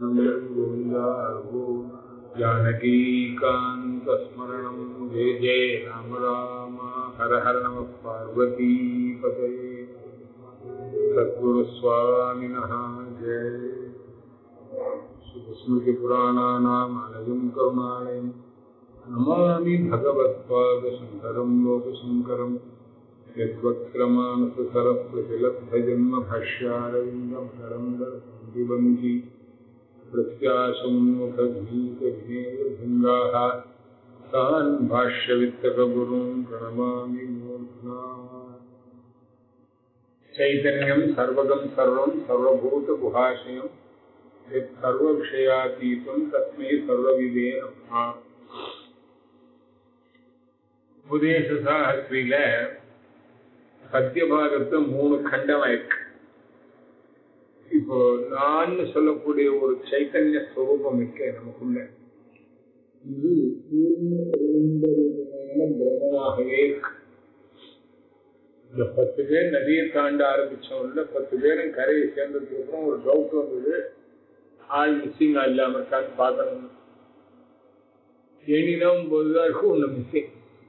गोविन्दाहो जानकीकान्तस्मरणं जय जय राम राम हर हर नमः पार्वतीपतये सद्गुरुस्वामिनः जय स्मृतिपुराणानाम् आलयं करुणालयं नमामि भगवत्पादशङ्करं लोकशङ्करम् यद्वक्त्रमानसरप्रतिलब्धजन्म भाष्यारविन्दं शरन्दि प्रत्याशमुखगीतज्ञेयभृङ्गाः तान् भाष्यवित्तकगुरून् प्रणमामि मूर्ध्ना चैतन्यं सर्वगं सर्वं सर्वभूतगुहाशयं यत् सर्वविषयातीतं तस्मै सर्वविदे नमः உபதேசசாஸ்திரியில சத்தியபாகத்தை மூணு கண்டம் ஆயிருக்கு இப்போ நான் சொல்லக்கூடிய ஒரு சைத்தன்ய ஸ்வரூபம் இருக்கு நமக்குள்ள இது பிரம்மமாகவே இருக்கு இந்த பத்து பேர் நதியை தாண்ட ஆரம்பிச்சோம்ல பத்து பேரும் கரையை சேர்ந்ததுக்கு அப்புறம் ஒரு டவுட் வந்தது ஆள் மிஸ்ஸிங்கா இல்லாம இருக்கான்னு பார்க்கணும் எண்ணினும் போதுதான் இருக்கும் ஒண்ணு மிஸ்ஸிங்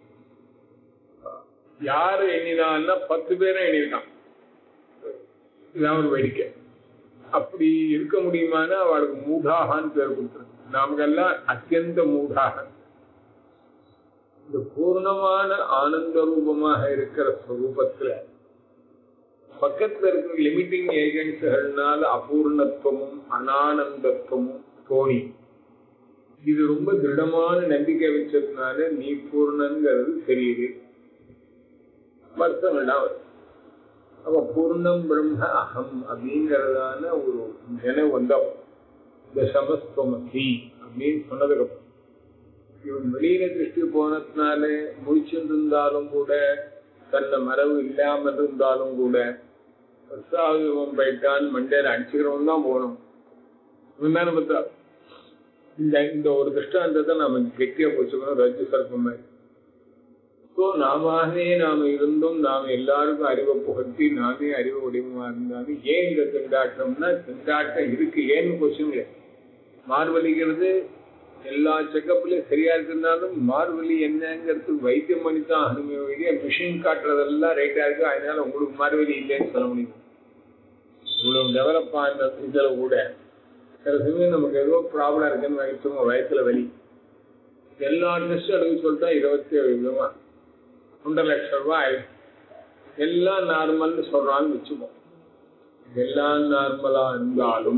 யாரு எண்ணினான்னா பத்து பேரும் எண்ணிருக்கான் இதான் ஒரு வேடிக்கை அப்படி இருக்க முடியுமானா அவளுக்கு மூடாகான்னு பேர் கொடுத்துருக்கு நாமக்கெல்லாம் அத்தியந்த மூடாக இந்த பூர்ணமான ஆனந்த ரூபமாக இருக்கிற ஸ்வரூபத்துல பக்கத்துல இருக்கிற லிமிட்டிங் ஏஜென்ட்ஸ்கள்னால அபூர்ணத்துவமும் அனானந்தத்துவமும் தோணி இது ரொம்ப திருடமான நம்பிக்கை வச்சதுனால நீ பூர்ணங்கிறது தெரியுது வருத்தம் வேண்டாம் அப்ப பூர்ணம் பிரம்ம அகம் அப்படிங்கறதான ஒரு நினைவு வந்தோம் தசமஸ்துவமசி அப்படின்னு சொன்னதுக்கு அப்புறம் இவன் வெளியில திருஷ்டி போனதுனால முடிச்சிருந்தாலும் கூட தன்னை மரபு இல்லாம இருந்தாலும் கூட இவன் போயிட்டான் மண்டையில அடிச்சுக்கிறவன் தான் போகணும் இவன் தானே பார்த்தா இந்த இந்த ஒரு திருஷ்டாந்தத்தை நாம கெட்டியா போச்சுக்கணும் ரஜு சர்ப்பம் மாதிரி ஸோ நாமே நாம இருந்தும் நாம எல்லாருக்கும் அறிவை புகட்டி நாமே அறிவு வடிவமா இருந்தாலும் ஏன் இந்த திண்டாட்டம்னா திண்டாட்டம் இருக்கு ஏன்னு கொஸ்டின் மார்வலிக்கிறது எல்லா செக்கப்லயும் சரியா இருக்குனாலும் மார்வலி என்னங்கிறது வைத்தியம் பண்ணி தான் அனுமதி மிஷின் காட்டுறதெல்லாம் ரைட்டா இருக்கு அதனால உங்களுக்கு மார்வலி இல்லைன்னு சொல்ல முடியும் இவ்வளவு டெவலப் ஆன இதுல கூட சில சமயம் நமக்கு ஏதோ ப்ராப்ளம் இருக்குன்னு வச்சுக்கோங்க வயசுல வலி எல்லா டெஸ்ட் எடுக்க சொல்லிட்டா இருபத்தி ஏழு விதமா ஒன்றரை லட்சம் ரூபாய் எல்லாம் நார்மல்னு சொல்றான்னு வச்சுப்போம் எல்லாம் நார்மலா இருந்தாலும்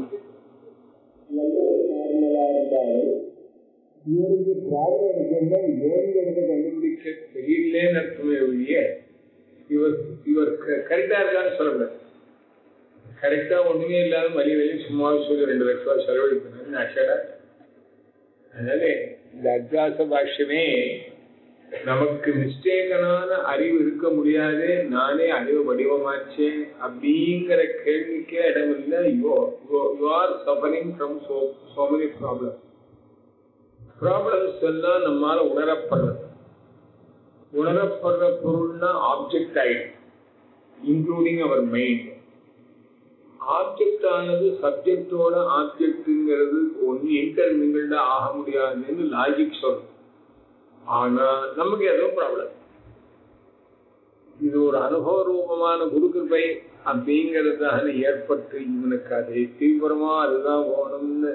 இவருக்கு ப்ராப்ளம் இருக்குன்னா ஏங்கிறத கண்டுபிடிக்க தெரியலேன்னு அர்த்தமே ஒழிய இவர் இவர் கரெக்டா இருக்கான்னு சொல்லக்கூடாது கரெக்டா ஒண்ணுமே இல்லாத வலி வலி சும்மா சொல்லி ரெண்டு லட்சம் ரூபாய் செலவழிக்கணும்னு அஷடா அதனால இந்த அத்தியாச பாஷ்யமே நமக்கு மிஸ்டேக்கனான அறிவு இருக்க முடியாது நானே அறிவு வடிவமாச்சேன் அப்படிங்கிற கேள்விக்கே இடமில்லை yo you are suffering from so so many problem problems எல்லாம் நம்மால உணரப்படுறது உணரப்படுற பொருள்னா ஆப்ஜெக்ட் ஆயிடும் இன்க்ளூடிங் அவர் மைண்ட் ஆப்ஜெக்ட் ஆனது சப்ஜெக்டோட ஆப்ஜெக்ட்ங்கிறது ஒன்னு இன்டர்மிங்கிள்டா ஆக முடியாதுன்னு லாஜிக் சொல்றது ஆனா நமக்கு எதுவும் ப்ராப்ளம் இது ஒரு அனுபவ ரூபமான குரு கிருபை அப்படிங்கறதான ஏற்பட்டு இவனுக்கு அதை தீவிரமா அதுதான் போகணும்னு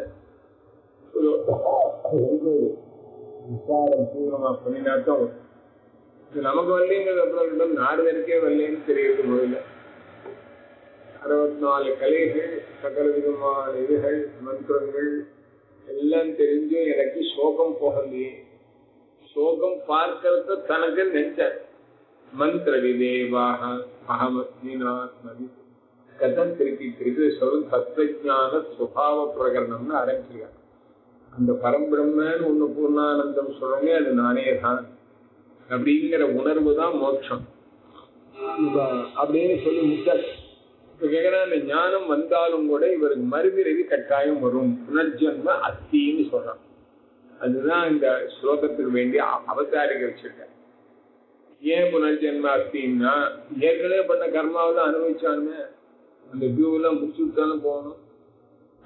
விசாரம் தீவிரமா பண்ணினாத்தான் இது நமக்கு வரலைங்கிறது அப்புறம் நாடு வரைக்கே வரலன்னு தெரியுது முதல்ல அறுபத்தி நாலு கலைகள் சகல விதமான இதுகள் மந்திரங்கள் எல்லாம் தெரிஞ்சும் எனக்கு சோகம் போகலையே சோகம் பார்க்கறத தனக்கு நினைச்சார் மந்திர விதேவாக அகமத்மி கதம் திருப்பி திருப்பி சொல்லும் தத்துவஜான சுபாவ பிரகரணம்னு ஆரம்பிச்சிருக்காங்க அந்த பரம்பிரம்மன்னு ஒண்ணு பூர்ணானந்தம் சொல்றோமே அது நானே தான் அப்படிங்கிற உணர்வு தான் மோட்சம் அப்படின்னு சொல்லி முட்டார் இப்ப கேக்குறா இந்த ஞானம் வந்தாலும் கூட இவருக்கு மறுபிறவி கட்டாயம் வரும் புனர்ஜன்ம அத்தின்னு சொல்றான் அதுதான் இந்த ஸ்லோகத்துக்கு வேண்டிய அவதாரிக வச்சிருக்க ஏன் புனர்ஜென்ம அஸ்தின்னா ஏற்கனவே பண்ண கர்மாவை தான் அனுபவிச்சாலுமே அந்த வியூவெல்லாம் முடிச்சு விட்டாலும் போகணும்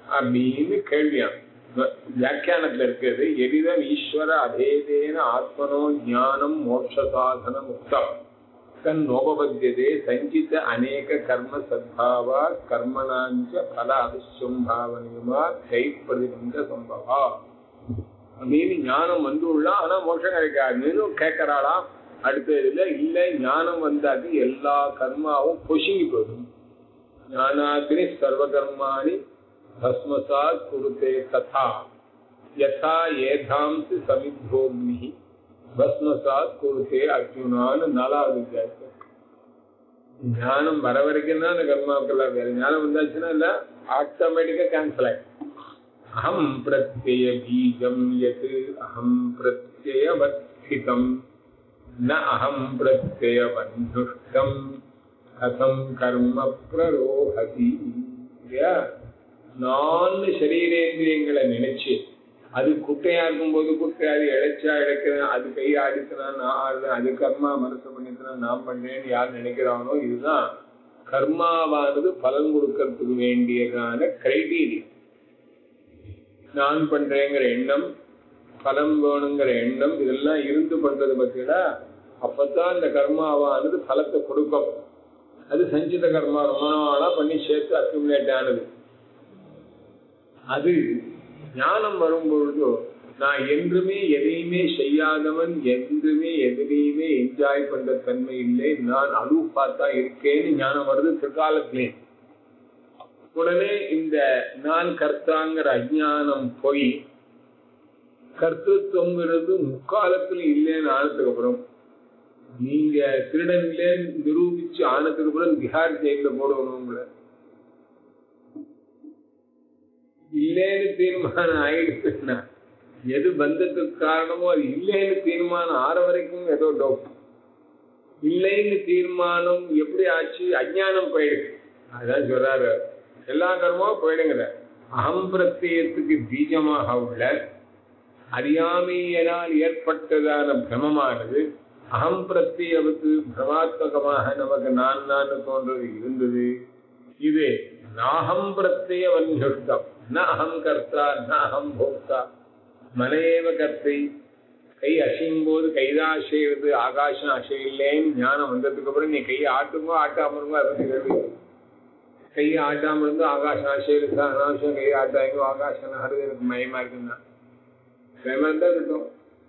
அப்படின்னு கேள்வியான் வியாக்கியானத்துல இருக்கிறது எரிதம் ஈஸ்வர அபேதேன ஆத்மனோ ஞானம் மோட்ச சாதன முக்தம் தன் நோபபத்தியதே சஞ்சித அநேக கர்ம சத்பாவா கர்மணாஞ்ச பல அபிசம்பாவனியமா கை பிரதிபந்த சம்பவா அப்படின்னு ஞானம் வந்துள்ளான் ஆனா மோட்சம் கிடைக்காதுன்னு கேட்கறாளாம் அடுத்த இதுல இல்ல ஞானம் வந்தாது எல்லா கர்மாவும் பொசுங்கி போயிடும் ஞானாக்னி சர்வ கர்மாணி பஸ்மசாத் குருதே ததா யதா ஏதாம்சி சமித்தோக்னி பஸ்மசாத் குருதே அர்ஜுனான்னு நாலாவது அத்தியாயத்துல ஞானம் வர வரைக்கும் தான் அந்த கர்மாக்கெல்லாம் வேற ஞானம் வந்தாச்சுன்னா இல்ல ஆட்டோமேட்டிக்கா கேன்சல் ஆயிடும் அகம் பிரத்யய பீஜம் யத் அகம் பிரத்யயவஸ்திதம் ந அகம் பிரத்யயவன்னுஷ்டம் கதம் கர்ம பிரரோஹதி இல்லையா நான் சரீரேந்திரியங்களை நினைச்சு அது குட்டையா இருக்கும்போது குட்டை அது இழைச்சா இழைக்கிறேன் அது கை ஆடிச்சுனா நான் ஆடுறேன் அது கர்மா மனசு பண்ணிச்சுனா நான் பண்றேன்னு யார் நினைக்கிறானோ இதுதான் கர்மாவானது பலன் கொடுக்கறதுக்கு வேண்டியதான கிரைட்டீரியா நான் பண்றேங்கிற எண்ணம் பலம் வேணுங்கிற எண்ணம் இதெல்லாம் இருந்து பண்றது பத்தியா அப்பதான் இந்த கர்மாவானது பலத்தை கொடுக்கும் அது சஞ்சித கர்மா ரொம்ப நாளா பண்ணி சேர்த்து அக்யூமுலேட் ஆனது அது ஞானம் வரும்பொழுதோ நான் என்றுமே எதையுமே செய்யாதவன் என்றுமே எதிலையுமே என்ஜாய் பண்ற தன்மை இல்லை நான் அலூப்பாத்தா இருக்கேன்னு ஞானம் வருது பிற்காலத்திலே உடனே இந்த நான் கர்த்தாங்கிற அஜானம் போய் கர்த்தத்துவங்கிறது முக்காலத்துல இல்லைன்னு ஆனதுக்கு அப்புறம் நீங்க திருடன் இல்லைன்னு நிரூபிச்சு ஆனதுக்கு அப்புறம் திஹார் ஜெயில போடணும் உங்களை இல்லைன்னு தீர்மானம் ஆயிடுச்சுன்னா எது பந்தத்துக்கு காரணமோ அது இல்லைன்னு தீர்மானம் ஆற வரைக்கும் ஏதோ டவுட் இல்லைன்னு தீர்மானம் எப்படி ஆச்சு அஜானம் போயிடுச்சு அதான் சொல்றாரு எல்லா கர்மாவும் போயிடுங்கிற அகம் பிரத்யத்துக்கு பீஜமாக உள்ள அறியாமையினால் ஏற்பட்டதான பிரமமானது அகம் பிரத்யவத்து பிரமாத்மகமாக நமக்கு நான் நான் தோன்றது இருந்தது இது நாகம் பிரத்ய வன்யுஷ்டம் ந அகம் கர்த்தா ந அகம் போக்தா மனையேவ கர்த்தை கை அசையும் போது கைதான் அசைவது ஆகாசம் அசையில்லைன்னு ஞானம் வந்ததுக்கு அப்புறம் நீ கையை ஆட்டுங்கோ ஆட்டாம இருங்கோ அதை பத்தி கேள்வி கையை ஆட்டாம இருந்து ஆகாசம் அசையுது அனாவசியம் கையை ஆட்டாங்க ஆகாசம் நகருது எனக்கு மயமா இருக்குன்னா பயமா இருந்தா இருக்கட்டும்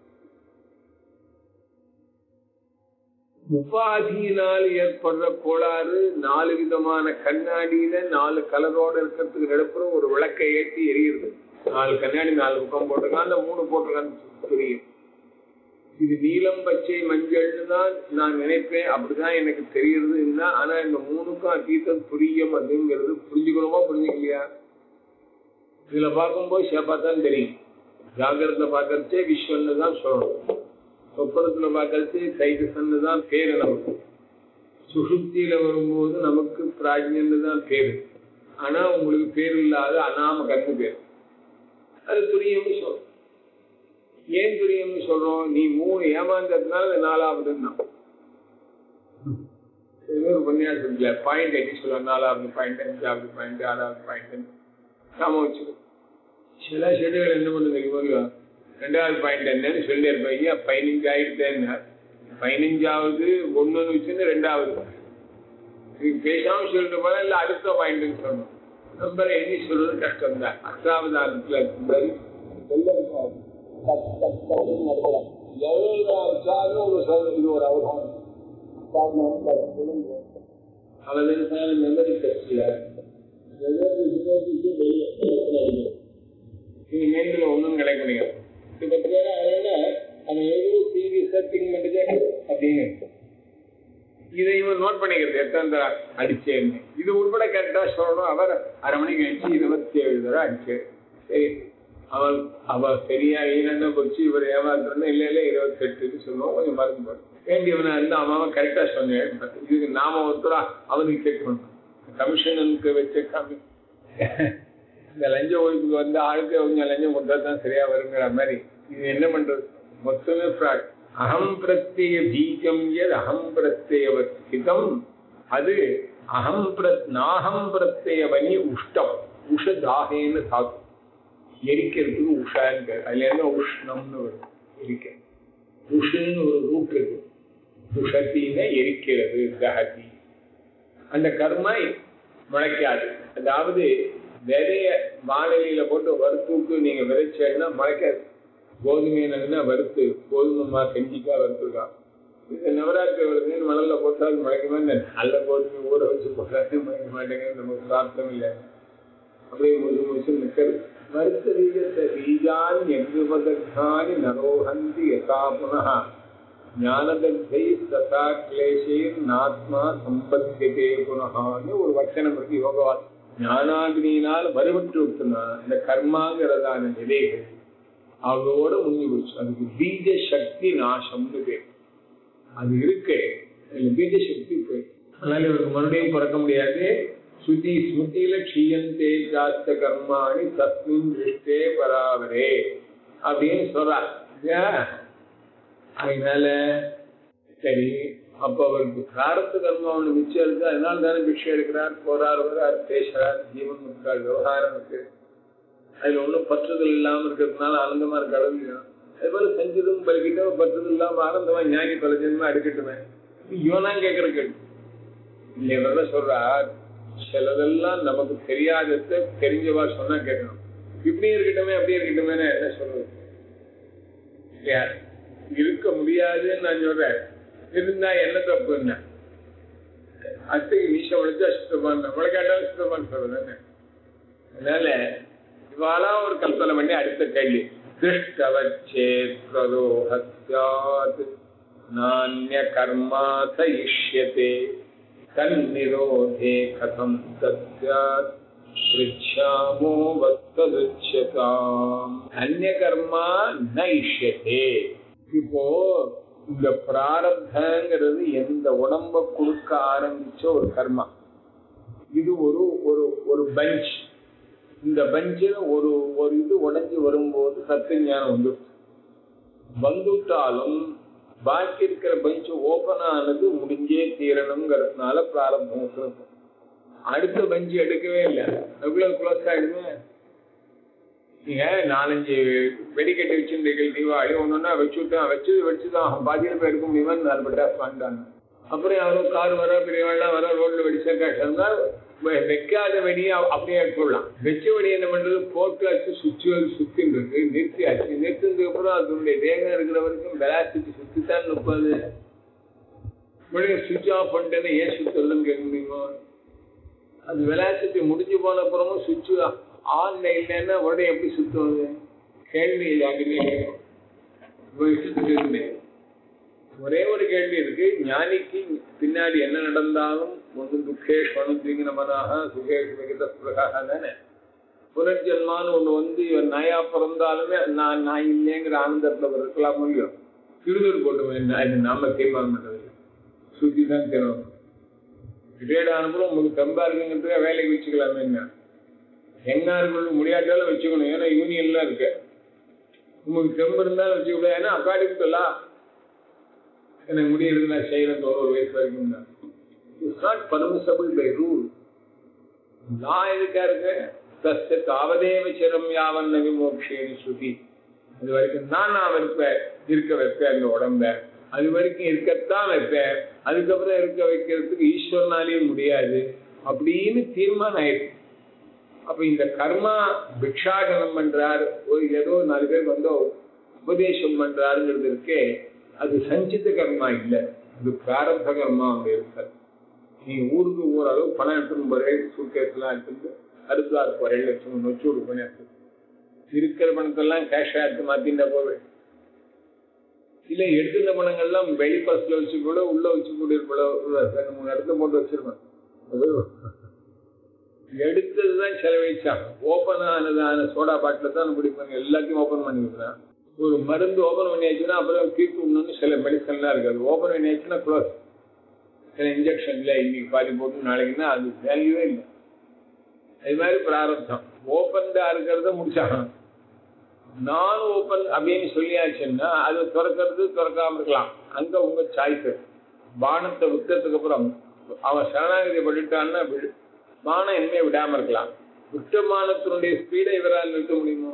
உபாதியினால் ஏற்படுற கோளாறு நாலு விதமான கண்ணாடியில நாலு கலரோட இருக்கிறதுக்கு நடுப்புறம் ஒரு விளக்கை ஏற்றி எரியுது நாலு கண்ணாடி நாலு பக்கம் போட்டிருக்கான் அந்த மூணு போட்டிருக்கான்னு புரியும் இது நீலம் பச்சை மஞ்சள்னு தான் நான் நினைப்பேன் அப்படிதான் எனக்கு தெரியுறதுன்னா ஆனா இந்த மூணுக்கும் அத்தீத்தம் புரியும் அப்படிங்கிறது புரிஞ்சுக்கணுமா புரிஞ்சுக்கலையா இதுல பார்க்கும்போது சேப்பா தான் தெரியும் ஜாகிரத பார்க்கறச்சே விஸ்வன்னு தான் சொல்லணும் சொப்பனத்துல பார்க்கறது தைகசன்னு தான் பேரு நமக்கு சுசுப்தியில வரும்போது நமக்கு பிராஜ்யன்னு தான் பேரு ஆனா உங்களுக்கு பேர் இல்லாத அனாம கண்ணு பேர் அது துரியம்னு சொல்றோம் ஏன் துரியம்னு சொல்றோம் நீ மூணு ஏமாந்ததுனால அது நாலாவதுன்னா ஒரு உபன்யாசத்துல பாயிண்ட் எட்டி சொல்லுவாங்க நாலாவது பாயிண்ட் அஞ்சாவது பாயிண்ட் ஆறாவது பாயிண்ட் நாம வச்சுக்கோ சில செடிகள் என்ன பண்ணுது தெரியுமா ரெண்டாவது பாயிண்ட் என்னன்னு சொல்லி இருப்பீங்க பதினஞ்சு ஆயிடுத்தேன்னு பதினஞ்சாவது ஒண்ணுன்னு வச்சுன்னு ரெண்டாவது இது பேசாம சொல்லிட்டு போனா இல்ல அடுத்த பாயிண்ட் சொல்லணும் நம்பரை எண்ணி சொல்றது கஷ்டம் தான் அஷ்டாவதாரத்துல இருக்கும்போது எவ்வளவு ஒரு சொல் இது ஒரு அவகாசம் அவதான மெமரி டெஸ்ட்ல நீங்க மைண்ட்ல ஒண்ணும் கிடைக்க முடியாது இது பத்தியா அதனால அவன் எவ்வளவு சீரியஸா திங்க் பண்ணுது அப்படின்னு இதை இவன் நோட் பண்ணிக்கிறது எத்தனை தடவை அடிச்சேன்னு இது உட்பட கரெக்டா சொல்லணும் அவர் அரை மணிக்கு கழிச்சு இருபத்தி ஏழு தடவை அடிச்சு சரி அவன் அவ சரியா ஈரண்ட குறிச்சு இவர் ஏமாத்துறா இல்ல இல்ல இருபத்தி எட்டுன்னு சொல்லுவோம் கொஞ்சம் மருந்து போடும் வேண்டியவனா இருந்தா அவன் கரெக்டா சொன்னேன் இதுக்கு நாம ஒருத்தரா அவனுக்கு செக் பண்ணணும் கமிஷனுக்கு வச்ச கமி இந்த லஞ்ச ஒழிப்புக்கு வந்து ஆளுக்கு கொஞ்சம் லஞ்சம் கொடுத்தா தான் சரியா வருங்கிற மாதிரி இது என்ன பண்றது மொத்தமே ஃப்ராட் அகம் பிரத்யய பீஜம் எது அகம் பிரத்யவஸ்திதம் அது அகம் பிரத் நாகம் பிரத்யவனி உஷ்டம் உஷதாகேன்னு தாக்கும் எரிக்கிறதுக்கு உஷான்னு பேர் அதுல என்ன உஷ்ணம்னு வரும் எரிக்க உஷுன்னு ஒரு ரூட் இருக்கு உஷத்தின்னு எரிக்கிறது தகதி அந்த கர்மா முளைக்காது அதாவது விதைய வானிலையில போட்டு வறுத்துக்கு நீங்க விதைச்சேன்னா முளைக்காது கோதுமையை நல்லா வறுத்து கோதுமைமா செஞ்சிக்கா வறுத்துருக்கான் இது நவராத்திரி வருதுன்னு மணல்ல போட்டா அது முளைக்குமா என்ன? நல்ல கோதுமை ஊற வச்சு போட்டாலே முளைக்க மாட்டேங்குது நமக்கு சாப்பிட்டோம் இல்லை அப்படியே முழு முழுசு நிற்கிறது மறுத்த பீஜான் எங்குபதானி நரோஹந்தி யதா புனः ஞானதத்தை ததா கிளேஷேர் நாத்மா சம்பத்தியதே புனகான்னு ஒரு வச்சனம் இருக்கு யோகவாத் ஞானாகினியினால் வருபட்டு விட்டுனா இந்த கர்மாங்கிறதான நிலைகள் அவரோட முன்னி போச்சு அதுக்கு பீஜ சக்தி நாசம்னு பேர் அது இருக்கு அதுல பீஜ சக்தி போயிடும் அதனால இவருக்கு மறுபடியும் பிறக்க முடியாது ஸ்ருதி ஸ்மிருதியில க்ஷீயந்தே ஜாஸ்த கர்மாணி தஸ்மின் திருஷ்டே பராவரே அப்படின்னு சொல்றார் இல்லையா? அதனால சரி அப்ப அவருக்கு பிராரத்த கர்மா ஒண்ணு மிச்சம் இருக்கு அதனால தானே பிக்ஷை எடுக்கிறார் போறார் வர்றார் பேசுறார் ஜீவன் இருக்கார் விவகாரம் இருக்கு அதுல ஒண்ணும் பற்றுதல் இல்லாம இருக்கிறதுனால ஆனந்தமா இருக்காது இல்லையா அது போல செஞ்சதும் பலிக்கிட்டோம் பற்றுதல் இல்லாம ஆனந்தமா ஞானி பல ஜென்மம் எடுக்கட்டுமே இவனா கேட்கிற கேட்டு இல்ல இவரெல்லாம் சொல்றார் சிலதெல்லாம் நமக்கு தெரியாதத தெரிஞ்சவா சொன்னா கேட்கணும் இப்படி இருக்கட்டுமே அப்படியே இருக்கட்டுமே என்ன சொல்றது இல்லையா? இருக்க முடியாதுன்னு நான் சொல்றேன் இருந்தா என்ன தப்பு என்ன அத்தைக்கு மீச உழைச்சா சுத்தமான முளைக்காட்டா சுத்தமான சொல்றது அதனால இவாலாம் ஒரு கல்பனை பண்ணி அடுத்த கேள்வி திருஷ்டவச்சேத் நானிய கர்மா சயிஷ்யதே தன்னிரோதே கதம் தத்யாத் பிரிச்சாமோ வத்ததுச்சதாம் அந்நிய கர்மா நைஷ்யதே இப்போ இந்த பிராரப்தங்கிறது எந்த உடம்ப கொடுக்க ஆரம்பிச்ச ஒரு கர்மா இது ஒரு ஒரு ஒரு பஞ்ச் இந்த பஞ்சில் ஒரு ஒரு இது உடைஞ்சு வரும்போது சத்திய ஞானம் வந்து வந்துட்டாலும் பாக்கி இருக்கிற பஞ்ச் ஓபன் ஆனது முடிஞ்சே தீரணுங்கிறதுனால பிராரம்பம் இருக்கும் அடுத்த பஞ்சு எடுக்கவே இல்லை ரெகுலர் க்ளோஸ் ஆயிடுமே நீங்க நாலஞ்சு வெடிக்கட்டு வச்சிருந்தீர்கள் தீபாவளி ஒன்னொன்னா வச்சுட்டான் வச்சது வச்சுதான் பாதியில போய் எடுக்க முடியுமான்னு நாலு பட்டாசு வாங்கிட்டாங்க அப்புறம் யாரும் கார் வர பெரியவாள்லாம் வர ரோட்ல வெடிச்சா கேட்டா வைக்காத வெடியை அப்படியே எடுத்துடலாம் வச்ச வெடி என்ன பண்றது போட்டு வச்சு சுற்றி சுத்தின்னு இருக்கு நிறுத்தி ஆச்சு நிறுத்தினதுக்கு அப்புறம் அதனுடைய வேகம் இருக்கிற வரைக்கும் வெலாசிட்டி சுத்தித்தான் நிற்பாது உடனே சுவிட்ச் ஆஃப் பண்ணிட்டேன்னு ஏன் சுத்தலன்னு கேட்க முடியுமா அது வெலாசிட்டி முடிஞ்சு போன அப்புறமும் சுவிட்ச் ஆன்ல இல்லைன்னா உடனே எப்படி சுத்துவது கேள்வி யாருமே ஒரே ஒரு கேள்வி இருக்கு ஞானிக்கு பின்னாடி என்ன நடந்தாலும் ஒன்று துக்கேஷ் அனுதிங்கிற மனாக சுகேஷ் மிகுத சுகாக தானே புனர்ஜன்மான்னு ஒண்ணு வந்து இவன் நாயா பிறந்தாலுமே நான் நான் இல்லைங்கிற ஆனந்தத்துல அவர் இருக்கலாம் முடியும் திருநூறு போட்டு இது நாம தீர்மானம் பண்றது சுத்தி தான் தீர்மானம் ரிட்டையர்ட் ஆனப்புறம் உங்களுக்கு தெம்பா இருக்குங்கிறதுக்காக வேலைக்கு வச்சுக்கலாமே என்ன எங்க இருக்கணும் முடியாட்டாலும் வச்சுக்கணும் ஏன்னா யூனியன்லாம் இருக்கு உங்களுக்கு தெம்பு இருந்தாலும் வச்சுக்கூடாது ஏன்னா அகாடமிக்கலா எனக்கு முடியறது நான் செய்யறேன் தொண்ணூறு வயசு வரைக்கும் தான் it's not permissible by rule நான் எதுக்கா இருக்கேன் தஸ்ய தாவதேவ சிரம் யாவன் விமோக்ஷேனி ஸ்ருதி அது வரைக்கும் தான் நான் வைப்பேன் இருக்க வைப்பேன் அந்த உடம்ப அது வரைக்கும் இருக்கத்தான் வைப்பேன் அதுக்கப்புறம் இருக்க வைக்கிறதுக்கு ஈஸ்வரனாலேயே முடியாது அப்படின்னு தீர்மானம் ஆயிடுச்சு அப்ப இந்த கர்மா பிக்ஷாடனம் பண்றார் ஒரு ஏதோ நாலு பேர் வந்தோ உபதேசம் பண்றாருங்கிறது இருக்கே அது சஞ்சித கர்மா இல்லை அது பிராரப்த கர்மா அவங்க இருக்காது நீ ஊருக்கு ஓரளவு பணம் எடுத்துன்னு போறேன் சூட்கேஸ் எல்லாம் எடுத்துட்டு அடுத்தாறு போறேன் லட்சம் நொச்சு கொடுப்பேன் இருக்கிற பணத்தெல்லாம் கேஷா எடுத்து மாத்திண்டா போவேன் இல்ல எடுத்துள்ள பணங்கள்லாம் வெளி பஸ்ல வச்சு கூட உள்ள வச்சு கூட இருப்போம் ரெண்டு மூணு இடத்துல போட்டு வச்சிருப்பேன் எடுத்ததுதான் செலவழிச்சான் ஓபன் ஆனதான சோடா பாட்டில தான் பிடிப்பாங்க எல்லாத்தையும் ஓபன் பண்ணி வைக்கிறான் ஒரு மருந்து ஓபன் பண்ணியாச்சுன்னா அப்புறம் தீர்த்து விடணும்னு சில மெடிசன்லாம் இருக்காது ஓபன் பண்ணியாச்சுன்னா க்ளோஸ் சில இன்ஜெக்ஷன் இல்லை இன்னைக்கு பாதி போட்டு நாளைக்குன்னா அது வேல்யூவே இல்லை அது மாதிரி பிராரப்தம் ஓபன்டா இருக்கிறத முடிச்சாங்க நான் ஓபன் அப்படின்னு சொல்லியாச்சுன்னா அது திறக்கிறது திறக்காம இருக்கலாம் அங்க உங்க சாய்ஸ் பானத்தை விட்டதுக்கு அப்புறம் அவன் சரணாகதி பண்ணிட்டான்னா பானம் இனிமே விடாம இருக்கலாம் குற்றமானத்தினுடைய ஸ்பீடை இவரால் நிறுத்த முடியுமோ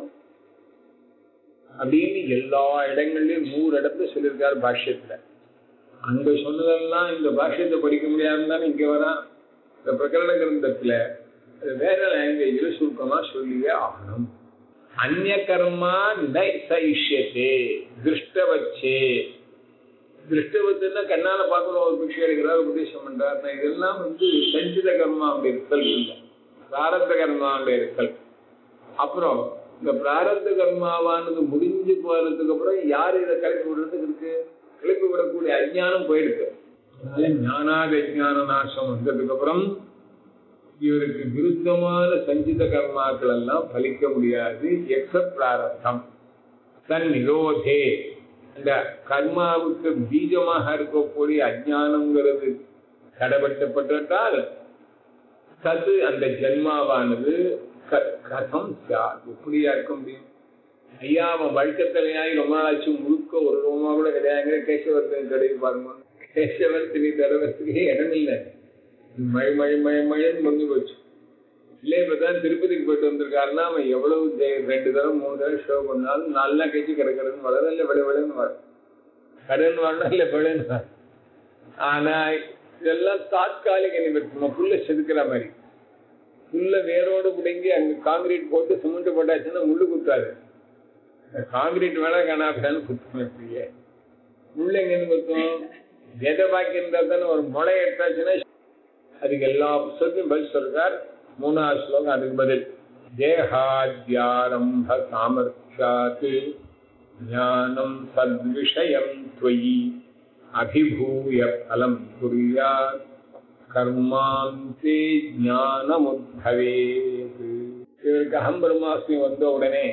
அப்படின்னு எல்லா இடங்கள்லயும் நூறு இடத்துல சொல்லியிருக்காரு பாஷ்யத்துல அங்க சொன்னதெல்லாம் இந்த பாஷ்யத்தை படிக்க முடியாதுன்னு இங்க வரா இந்த பிரகரண கிரந்தத்துல வேற லாங்குவேஜ்ல சுருக்கமா சொல்லியே ஆகணும் அந்நிய கர்மா நைசைஷ்யத்தே திருஷ்டவச்சே திருஷ்டவத்துன்னா கண்ணால பார்க்கணும் ஒரு பிக்ஷை எடுக்கிறார் உபதேசம் பண்றார் இதெல்லாம் வந்து சஞ்சித கர்மாவுடைய இருக்கல் இல்லை பிராரத்த கர்மாவுடைய இருக்கல் அப்புறம் இந்த பிராரத்த கர்மாவானது முடிஞ்சு போறதுக்கு அப்புறம் யார் இதை கிளப்பி விடுறதுக்கு இருக்கு கிளப்பி விடக்கூடிய அஜ்ஞானம் போயிருக்கு ஞானாத அஜ்ஞான நாசம் வந்ததுக்கு அப்புறம் இவருக்கு விருத்தமான சஞ்சித கர்மாக்கள் எல்லாம் பலிக்க முடியாது எக்ஸ பிராரத்தம் தன் நிரோதே இந்த கர்மாவுக்கு பீஜமாக இருக்கக்கூடிய அஜானங்கிறது தடைபட்டப்பட்டால் தது அந்த ஜென்மாவானது கதம் எப்படியா இருக்க முடியும் ஐயா அவன் வழக்கத்திலையாய் ரொம்ப நாளாச்சு முழுக்க ஒரு ரோமா கூட கிடையாது கேசவர்த்தன் கிடையாது பாருங்க கேசவர்த்தினி தரவத்துக்கே இடம் இல்லை மழை மழை மழை மழைன்னு வந்து போச்சு இல்லை இப்பதான் திருப்பதிக்கு போயிட்டு வந்திருக்காருன்னா அவன் எவ்வளவு ரெண்டு தரம் மூணு தரம் ஷோ பண்ணாலும் நல்லா கழிச்சு கிடக்கிறதுன்னு வளர இல்லை விளை விளைன்னு வர கடன் வரணும் இல்லை விளைன்னு வர ஆனா இதெல்லாம் தாத்காலிக நிமித்தம் புல்ல செதுக்கிற மாதிரி புல்ல வேரோடு பிடுங்கி அங்க காங்கிரீட் போட்டு சிமெண்ட் போட்டாச்சுன்னா முள்ளு குத்தாது காங்கிரீட் வேணா காணாப்பான்னு குத்தும் எப்படியே முள்ளு எங்கன்னு குத்தும் விதை பாக்கி இருந்தா தானே ஒரு முளை எடுத்தாச்சுன்னா அதுக்கு எல்லா புத்தகத்தையும் பதில் சொல்றார் மூணாவது ஸ்லோகம் அதுக்கு பதில் தேகாத்யாரம்ப சாமர்த்தியாத் ஞானம் சத்விஷயம் துவயி அபிபூய பலம் குறியாத் கர்மாந்தே ஞானமுத்பவே இவருக்கு அகம் பிரம்மாஸ்மி வந்த உடனே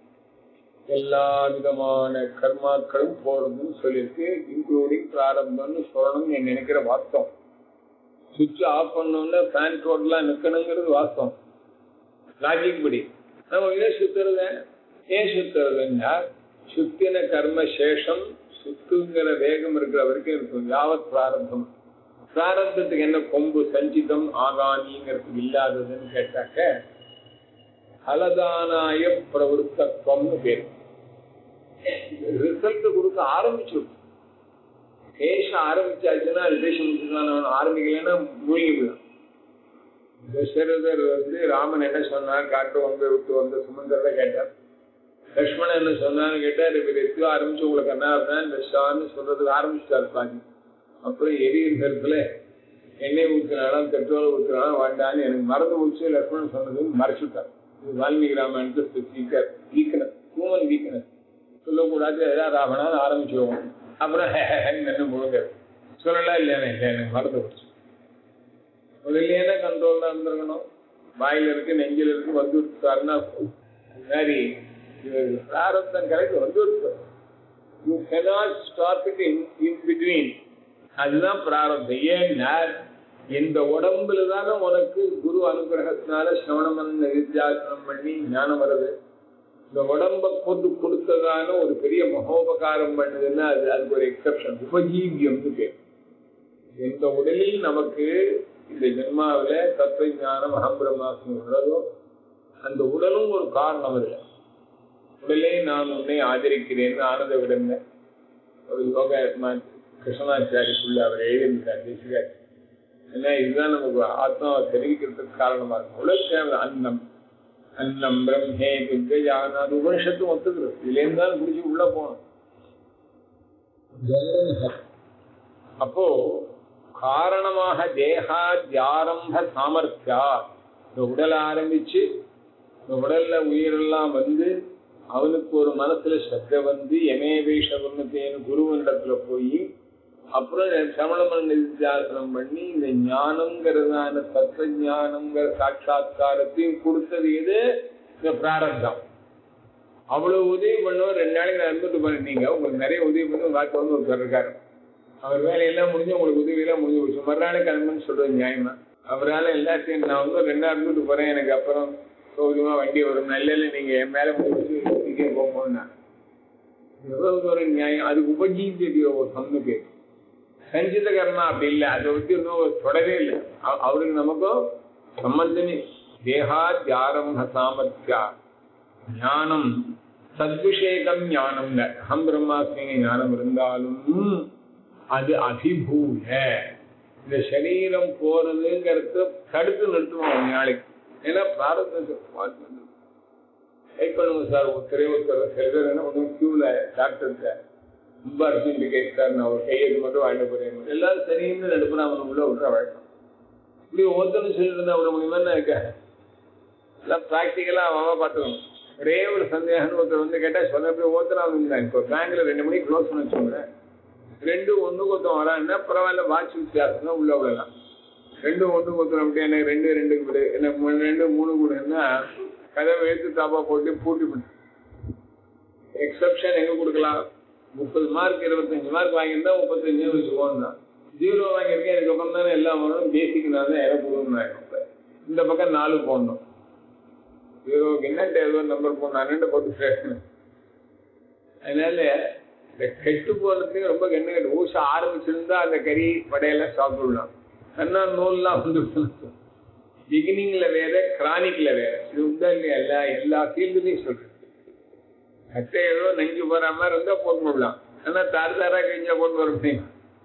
எல்லா விதமான கர்மாக்களும் போறதுன்னு சொல்லியிருக்கு இன்க்ளூடிங் பிராரம்பம்னு சொல்லணும்னு நினைக்கிற வாஸ்தவம் சுவிட்ச் ஆஃப் பண்ணோம்னா ஃபேன் கோட்லாம் நிற்கணுங்கிறது வாஸ்தவம் லாஜிக் படி நம்ம ஏன் சுத்துறது ஏன் சுத்துறதுன்னா சுத்தின கர்ம சேஷம் சுத்துங்கிற வேகம் இருக்கிற வரைக்கும் இருக்கும் யாவத் பிராரம்பம் பிராரம்பத்துக்கு என்ன கொம்பு சஞ்சிதம் ஆகானிங்கிறதுக்கு இல்லாததுன்னு கேட்டாக்க அலதானாய பிரவருத்தத்துவம்னு பேர் ரிசல்ட் கொடுக்க ஆரம்பிச்சிருக்கும் பேச ஆரம்பிச்சாச்சுன்னா அது பேச முடிச்சுதான் ஆரம்பிக்கலைன்னா மூழ்கி போயிடும் தசரதர் வந்து ராமன் என்ன சொன்னார் காட்டு வங்க விட்டு வந்த சுமந்தரை கேட்டார் லக்ஷ்மணன் என்ன சொன்னான்னு கேட்டார் இவர் எத்தோ ஆரம்பிச்சு உங்களுக்கு என்ன தான் வெஸ்டான்னு சொல்றதுக்கு ஆரம்பிச்சுட்டாரு பாதி அப்புறம் எரியிற நேரத்துல எண்ணெய் ஊற்றுனாலும் பெட்ரோல் ஊற்றுனாலும் வேண்டான்னு எனக்கு மறந்து போச்சு லக்ஷ்மணன் சொன்னது மறைச்சுட்டார் இது வால்மீகி ராமாயணத்தை ஸ்பெசிஃபிக்கர் வீக்னஸ் ஹியூமன் வீக்னஸ் சொல்லக்கூடாது ஏதாவது ராவணான்னு ஆரம்பிச்சிருவோம் அப்புறம் என்ன முழுங்க சொல்லலாம் இல்லையா இல்லை எனக்கு மறந்து போச்சு முதல்ல கண்ட்ரோல் தான் இருந்திருக்கணும் வாயில இருக்கு நெஞ்சில் இருக்கு வந்து விட்டாருன்னா மாதிரி பிராரத்தம் கரெக்ட் வந்து you cannot stop it in in between அதுதான் பிராரத்தம் ஏன்னா இந்த உடம்புல தானே உனக்கு குரு அனுகிரகத்தினால சிரவணம் நிதித்தியாசனம் பண்ணி ஞானம் வருது இந்த உடம்ப கொண்டு கொடுத்ததான ஒரு பெரிய மகோபகாரம் பண்ணுதுன்னா அது அதுக்கு ஒரு எக்ஸப்ஷன் உபஜீவியம்னு பேர் எந்த உடலில் நமக்கு இந்த ஜென்மாவில தத்துவ ஞானம் அகம் பிரம்மாசம் உள்ளதோ அந்த உடலும் ஒரு காரணம் இல்லை உடலே நான் உன்னை ஆதரிக்கிறேன்னு ஆனந்த விடங்க ஒரு யோகா கிருஷ்ணாச்சாரி புள்ள அவர் எழுதியிருக்கார் தேசிகார் ஏன்னா இதுதான் நமக்கு ஆத்மாவை தெரிவிக்கிறதுக்கு காரணமா இருக்கும் உடல் தேவை அன்னம் அன்னம் பிரம்மே துர்கையான அது உபனிஷத்தும் ஒத்துக்கிறது இதுலேருந்து தான் பிடிச்சி உள்ள போகணும் அப்போ காரணமாக தேகாத்யாரம்ப சாமர்த்தியா இந்த உடல் ஆரம்பிச்சு இந்த உடல்ல உயிரெல்லாம் வந்து அவனுக்கு ஒரு மனசுல ஸ்ரத்த வந்து எமே வேஷவர்ணத்தேன்னு குருவனிடத்துல போய் அப்புறம் சமணமன் நிதித்தியாசனம் பண்ணி இந்த ஞானங்கிறதான தத்துவ ஞானங்கிற சாட்சா்காரத்தையும் கொடுத்தது எது இந்த பிராரப்தம் அவ்வளவு உதவி பண்ணுவோம் ரெண்டு நாளைக்கு நான் இருந்துட்டு பண்ணிட்டீங்க உங்களுக்கு நிறைய உதவி பண்ணி உங்க ஆட்கள் வந்து ஒருத்தர் இருக்காரு அவர் வேலையெல்லாம் முடிஞ்சு உங்களுக்கு உதவி எல்லாம் முடிஞ்சு போச்சு மறுநாள் கிளம்புன்னு சொல்றது நியாயமா அவரால் எல்லாத்தையும் நான் வந்து ரெண்டு நாள் இருந்துட்டு போறேன் எனக்கு அப்புறம் சௌகரியமா வண்டி வரும் நல்ல நீங்க என் மேல முடிச்சு சீக்கிரம் போகணும்னா எவ்வளவு தூரம் நியாயம் அதுக்கு உபஜீவிய ஒரு சொந்த பேர் சஞ்சித கர்மா அப்படி இல்லை அதை வச்சு இன்னும் தொடரவே இல்லை அவருக்கு நமக்கும் சம்பந்தமே தேகாத்யாரம்ப சாமர்த்தியா ஞானம் சத்விஷேகம் ஞானம் அகம் பிரம்மாஸ்மிங்க ஞானம் இருந்தாலும் அது அபிபூய இந்த சரீரம் போறதுங்கிறத தடுத்து நிறுத்துவோம் ஒரு நாளைக்கு ஏன்னா பிராரத்தத்துக்கு வெயிட் பண்ணுங்க சார் ஒருத்தரே ஒருத்தர் சில பேர் என்ன பண்ணுவோம் கியூல டாக்டர்கிட்ட ரொம்ப அர்ஜென்ட் கேஸ் சார் நான் ஒரு கையெழுத்து மட்டும் வாங்கிட்டு போறேன் எல்லாரும் சரின்னு நடுப்புனா அவனை உள்ள விட்ற வழக்கம் இப்படி ஒவ்வொருத்தரும் சொல்லிட்டு இருந்தா விட முடியுமான்னு இருக்க எல்லாம் ப்ராக்டிக்கலா அவன் பார்த்துக்கணும் ஒரே ஒரு சந்தேகம்னு ஒருத்தர் வந்து கேட்டா சொன்ன போய் ஒருத்தர் அவங்க இப்போ பேங்க்ல ரெண்டு மணிக்கு க்ளோஸ் பண்ண வச்சுக்கோங்க ரெண்டு ஒண்ணு ஒருத்தன் வரான்னா பரவாயில்ல வாட்ச் வித்தியாசம் தான் உள்ள விடலாம் ரெண்டு ஒண்ணு ஒருத்தர் அப்படி எனக்கு ரெண்டு ரெண்டு கொடு என்ன மூணு ரெண்டு மூணு கொடுன்னா கதவை எடுத்து தாப்பா போட்டு பூட்டி பண்ணு எக்ஸப்ஷன் எங்க கொடுக்கலாம் முப்பது மார்க் இருபத்தஞ்சு மார்க் வாங்கியிருந்தா முப்பத்தஞ்சு வச்சுக்கோன்னு தான் ஜீரோ வாங்கியிருக்கேன் இதுக்கப்புறம் தானே எல்லாம் வரும் பேசிக் நான் தான் எனக்கு கொடுக்கணும் இந்த பக்கம் நாலு போடணும் ஜீரோக்கு என்ன ஏதோ நம்பர் போடணும் அண்ணன் போட்டு சேர்க்கணும் அதனால இந்த கெட்டு போறதுக்கு ரொம்ப கண்ணு கட்டு ஊச ஆரம்பிச்சிருந்தா அந்த கறி வடையெல்லாம் சாப்பிடலாம் கண்ணா நூல்லாம் வந்து பிகினிங்ல வேற கிரானிக்ல வேற இது உண்டா இல்லையா எல்லா எல்லா ஃபீல்டுலையும் சொல்றேன் கட்டை ஏதோ நெஞ்சு போற மாதிரி இருந்தா போட்டு விடலாம் ஆனா தார் தாரா கழிஞ்சா போட்டு வர முடியும்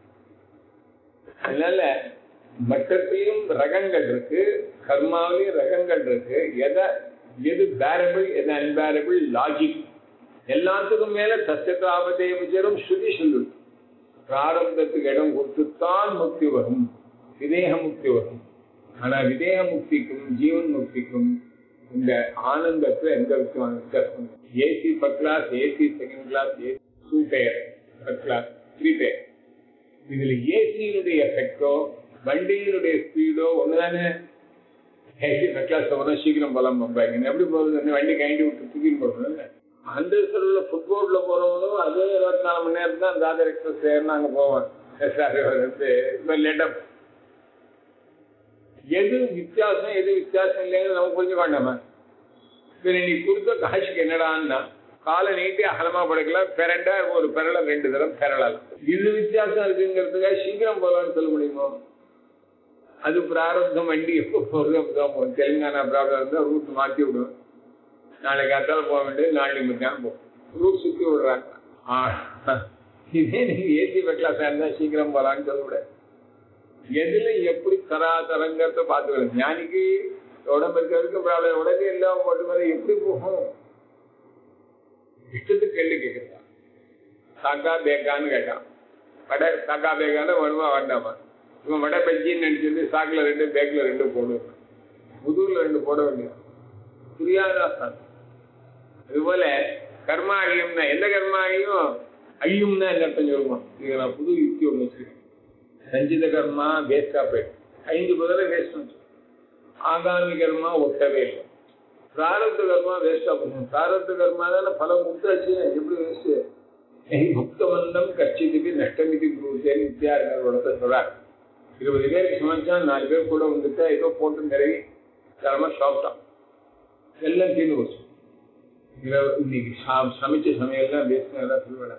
அதனால மட்டத்திலையும் ரகங்கள் இருக்கு கர்மாவிலையும் ரகங்கள் இருக்கு எதை எது பேரபிள் எது அன்பேரபிள் லாஜிக் எல்லாத்துக்கும் மேல தசத்தாவதே விஜயம் ஸ்ருதி சொல்லுது பிராரப்தத்துக்கு இடம் கொடுத்துத்தான் முக்தி வரும் விதேக முக்தி வரும் ஆனா விதேக முக்திக்கும் ஜீவன் முக்திக்கும் இந்த ஆனந்தத்துல எந்த விதமான வித்தியாசம் AC first class AC second class AC two tier first class three tier இதுல ஏசியினுடைய எஃபெக்டோ வண்டியினுடைய ஸ்பீடோ ஒண்ணுதானே ஏசி ஃபர்ஸ்ட் கிளாஸ் போனா சீக்கிரம் போலாம் பம்பாய்க்கு எப்படி போகுது வண்டி கைண்டி விட்டு தூக்கிட்டு போறது அந்த சொல்ல ஃபுட்போர்ட்ல போறவங்களும் அதே இருபத்தி நாலு மணி நேரம் தான் தாதர் எக்ஸ்பிரஸ் ஏறினா அங்க போவேன் எஸ்ஆர் வந்து இப்போ லேட்டா எது வித்தியாசம் எது வித்தியாசம் இல்லைன்னு நமக்கு புரிஞ்சு வேண்டாமா இப்போ நீ கொடுத்த காசுக்கு என்னடான்னா காலை நீட்டி அகலமா படுக்கலாம் பெரண்டா ஒரு பெரலை ரெண்டு தரம் பெறலாம் இது வித்தியாசம் இருக்குங்கிறதுக்காக சீக்கிரம் போகலான்னு சொல்ல முடியுமோ அது பிராரப்தம் வண்டி எப்போ போகிறது அப்படிதான் போகும் தெலுங்கானா ப்ராப்ளம் இருந்தால் ரூட் மாற்றி விடும் நாளைக்கு அத்தால போக வேண்டியது நாளைக்கு மத்தியானம் போகும் ரூட் சுற்றி விடுறாங்க ஆ இதே நீங்க ஏசி கிளாஸா இருந்தா சீக்கிரம் போகலான்னு சொல்லக்கூடாது எதுல எப்படி தரா தரங்கிறத பார்த்துக்கலாம் ஞானிக்கு உடம்பு இருக்கிறதுக்கு ப்ராப்ளம் உடனே இல்லாம போட்டு மேல எப்படி போகும் இஷ்டத்துக்கு கேள்வி கேட்கறா சாக்கா பேக்கான்னு கேட்டான் வடை சாக்கா பேக்கான வருமா வேண்டாமா இவன் வடை பஜ்ஜின்னு நினைச்சிட்டு சாக்கில் ரெண்டு பேக்கில் ரெண்டு போடுவேன் புதூர்ல ரெண்டு போட வேண்டியது புரியாதா சார் அதுபோல கர்மா அழியும்னா எந்த கர்மா அழியும் அழியும்னா என்ன அர்த்தம் சொல்லுமா இது நான் புது யுக்தி ஒன்று வச்சிருக்கேன் சஞ்சித கர்மா வேஸ்டா போயிடும் ஐந்து பதில வேஸ்ட் ஆகாமி கர்மா ஒட்டவே இல்லை பிராரப்த கர்மா வேஸ்டா போகும் பிராரப்த கர்மா தானே பலம் முத்தாச்சு எப்படி வேஸ்ட் முக்தமந்தம் கட்சித்துக்கு நஷ்டமிதி குருத்தேன்னு வித்தியாரங்களோட சொல்றாரு இருபது பேருக்கு சமைச்சான் நாலு பேர் கூட வந்துட்டா ஏதோ போட்டு நிறைய தரமா சாப்பிட்டான் எல்லாம் தீர்ந்து போச்சு இன்னைக்கு சமைச்ச சமையல் வேஸ்ட் சொல்லுவேன்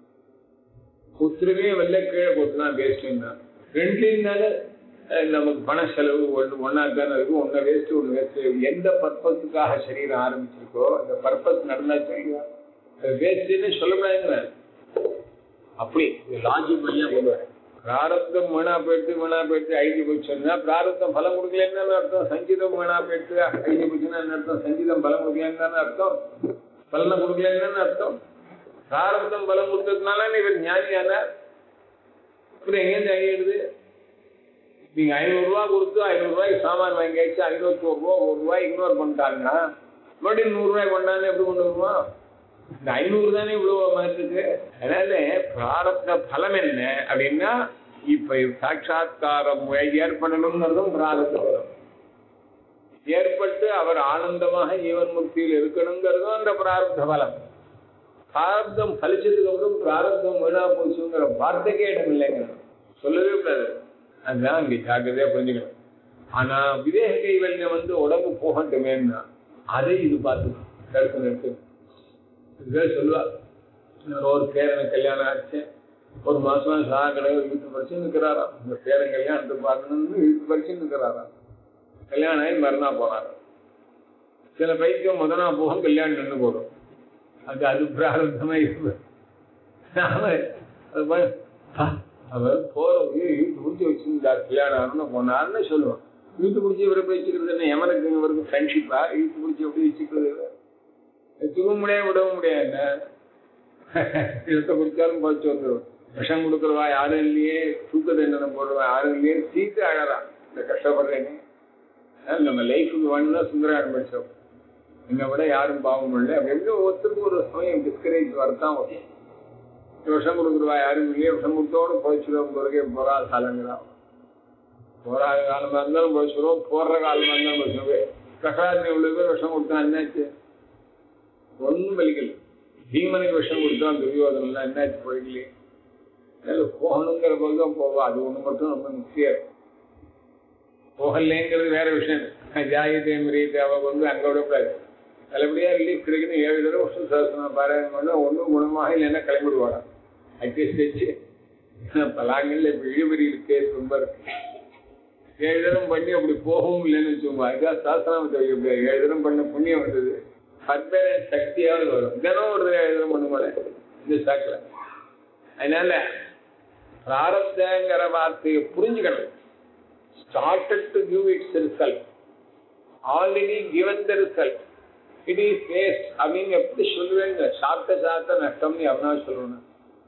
ஒத்துருமே வெள்ள கீழே போட்டுனா வேஸ்ட்னா ரெண்டுனால நமக்கு பண செலவு ஒன்று ஒன்னா தானே இருக்கும் ஒன்னு வேஸ்ட் ஒன்று வேஸ்ட் எந்த பர்பஸுக்காக சரீரம் ஆரம்பிச்சிருக்கோ அந்த பர்பஸ் நடந்தாச்சு இல்லையா வேஸ்ட்னு சொல்லக்கூடாதுங்க அப்படி லாஜிக் வழியா கொண்டு பிராரப்தம் வீணா போயிட்டு வீணா போயிட்டு அழிஞ்சு போச்சுன்னா பிராரப்தம் பலம் கொடுக்கலன்னு அர்த்தம் சங்கீதம் வீணா போயிட்டு அழிஞ்சு போச்சுன்னா அர்த்தம் சங்கீதம் பலம் கொடுக்கலன்னு அர்த்தம் பலனை கொடுக்கலன்னு அர்த்தம் பிராரப்தம் பலம் கொடுத்ததுனால இவர் ஞானியான அப்புறம் எங்கேருந்து அழியிடுது நீங்க ஐநூறு ரூபா கொடுத்து ஐநூறு ரூபாய்க்கு சாமான் வாங்கியாச்சு ஐநூத்தி ஒரு ரூபா ஒரு ரூபாய் இக்னோர் பண்ணிட்டாங்கன்னா மறுபடியும் நூறு ரூபாய் கொண்டாந்து எப்படி கொண்டு வருவான் இந்த ஐநூறு தானே இவ்வளவு மாதிரி இருக்கு அதனால பிராரப்த பலம் என்ன அப்படின்னா இப்ப சாட்சா்காரம் ஏற்படணுங்கிறதும் பிராரப்த பலம் ஏற்பட்டு அவர் ஆனந்தமாக ஜீவன் முக்தியில் இருக்கணுங்கிறதும் அந்த பிராரப்த பலம் பிராரப்தம் பலிச்சதுக்கு அப்புறம் பிராரப்தம் வீணா போச்சுங்கிற வார்த்தைக்கே இடம் இல்லைங்க சொல்லவே கூடாது அதுதான் இங்க ஜாக்கிரதையா புரிஞ்சுக்கணும் ஆனா விவேக கைவல்யம் வந்து உடம்பு போகட்டுமேன்னா அதை இது பார்த்து தடுத்து நிறுத்து இதுதான் சொல்லுவா ஒரு பேரனை கல்யாணம் ஆச்சு ஒரு மாசம் சாக கடவுள் வீட்டு பரிசு நிற்கிறாராம் இந்த பேரன் கல்யாணத்தை பார்க்கணும்னு வீட்டு பரிசு நிற்கிறாராம் கல்யாணம் ஆகி மறுநாள் போனாராம் சில பைத்தியம் முதனா போகும் கல்யாணம் நின்று போடும் அது அது பிராரத்தமா இருக்கு நாம அது ப- ஆ, அவர் போற இழுத்து பிடிச்சி வச்சிருந்தார் கல்யாணம் ஆகணும்னு போனார்னு சொல்லுவோம் இழுத்து பிடிச்சி இவரை பேசிக்கிறது என்ன எவனுக்கு இவருக்கு ஃப்ரெண்ட்ஷிப்பா இழுத்து பிடிச்சி எப்படி வச்சுக்கிறது தூக்க முடியாது விடவும் முடியாது என்ன இழுத்த குடிச்சாலும் போச்சு வந்துடும் விஷம் கொடுக்குறவா யாரும் இல்லையே தூக்க தண்டனை போடுறவா யாரும் இல்லையே சீட்டு அழறான் இந்த கஷ்டப்படுறேன்னு அதனால நம்ம லைஃபுக்கு வேணும்னா சுந்தராயணம் படிச்சோம் என்னை விட யாரும் பாவம் இல்லை அப்படி எப்படி ஒருத்தருக்கு ஒரு சமயம் டிஸ்கரேஜ் வரத்தான் வரும் விஷம் கொடுக்குறவா யாரும் இல்லையே விஷம் கொடுத்தோடு போயிச்சுடும் பிறகு போறா காலங்கிறா போறாத காலமா இருந்தாலும் போயிச்சுடும் போடுற காலமா இருந்தாலும் போயிச்சுடும் பிரகலாதனை இவ்வளவு பேர் விஷம் கொடுத்தா என்னாச்சு ஒன்றும் வலிக்கல பீமனுக்கு விஷம் கொடுத்தான் துரியோதனம்லாம் என்னாச்சு போயிக்கலையே அதனால போகணுங்கிற போதுதான் போவா அது ஒண்ணு மட்டும் ரொம்ப முக்கியம் போகலைங்கிறது வேற விஷயம் ஜாகிரதை மிரியத்தை அவ வந்து அங்க விடக்கூடாது நல்லபடியா ரிலீஃப் கிடைக்கணும் ஏழு தடவை வருஷம் சாசனம் பாராயணம் பண்ணா ஒன்றும் குணமாக இல்லைன்னா கிளம்பிடுவாடா அட்ஜஸ்ட் வச்சு பலாங்கல்ல இப்ப இழுபறியில் கேஸ் ரொம்ப இருக்கு ஏழு தரம் பண்ணி அப்படி போகவும் இல்லைன்னு வச்சுக்கோங்க அதுக்காக சாசனம் தெரிவிக்க ஏழு தரம் பண்ண புண்ணியம் வந்தது பற்பேரன் சக்தியாவது வரும் தினம் ஒரு தடவை ஏழு தரம் பண்ணுவாங்க இந்த சாக்கில் அதனால பிராரப்தங்கிற வார்த்தையை புரிஞ்சுக்கணும் started to give its result. Already given the result. It is waste. அப்படின்னு எப்படி சொல்லுவேங்க சாப்பிட்ட சாப்பிட்ட நஷ்டம்னு எவனா சொல்லணும்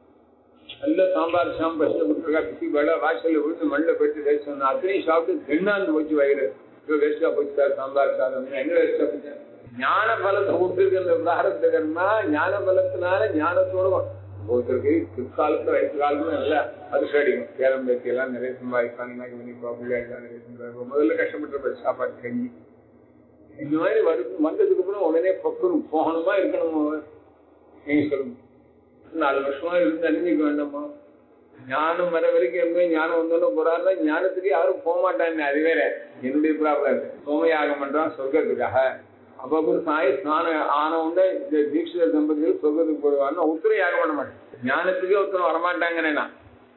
நல்ல சாம்பார் சாம் கஷ்டப்பட்டுருக்கா பிசி வேலை வாசல்ல விழுந்து மண்ணில் போயிட்டு வேஸ்ட் சொன்னா அத்தனையும் சாப்பிட்டு தென்னாந்து போச்சு வயிறு இப்போ வேஸ்டா போச்சு சார் சாம்பார் சாதம் எங்க வேஸ்டா போச்சு ஞான பலத்தை விட்டுருக்கு இந்த பிராரத்த கர்மா ஞான பலத்தினால ஞானத்தோட ஒருத்தருக்கு பிற்காலத்துல வயசு காலத்துல நல்ல அதிர்ஷ்டம் அடிக்கும் சேலம் பேத்தி எல்லாம் நிறைய சம்பாதிப்பாங்க பிள்ளை எல்லாம் நிறைய சம்பாதிப்பாங்க முதல்ல கஷ்டப்பட்டு சாப்பாடு கஞ்சி இந்த மாதிரி வரும் வந்ததுக்கு அப்புறம் உடனே பக்கணும் போகணுமா இருக்கணுமா நீங்க சொல்லுங்க நாலு வருஷமா இருந்து அணிஞ்சிக்க வேண்டாமா ஞானம் வர வரைக்கும் எதுவுமே ஞானம் வந்தாலும் போறாருன்னா ஞானத்துக்கு யாரும் போக மாட்டாங்க அது வேற என்னுடைய ப்ராப்ளம் சோமயாகம் பண்றான் சொர்க்கத்துக்காக அப்போ சாய் ஸ்நானம் ஆன உடனே இந்த தீட்சிதர் தம்பதிகள் சொர்க்கத்துக்கு போடுவாங்கன்னா உத்தரம் யாகம் பண்ண மாட்டேன் ஞானத்துக்கே உத்தரம் வரமாட்டாங்கன்னு நான்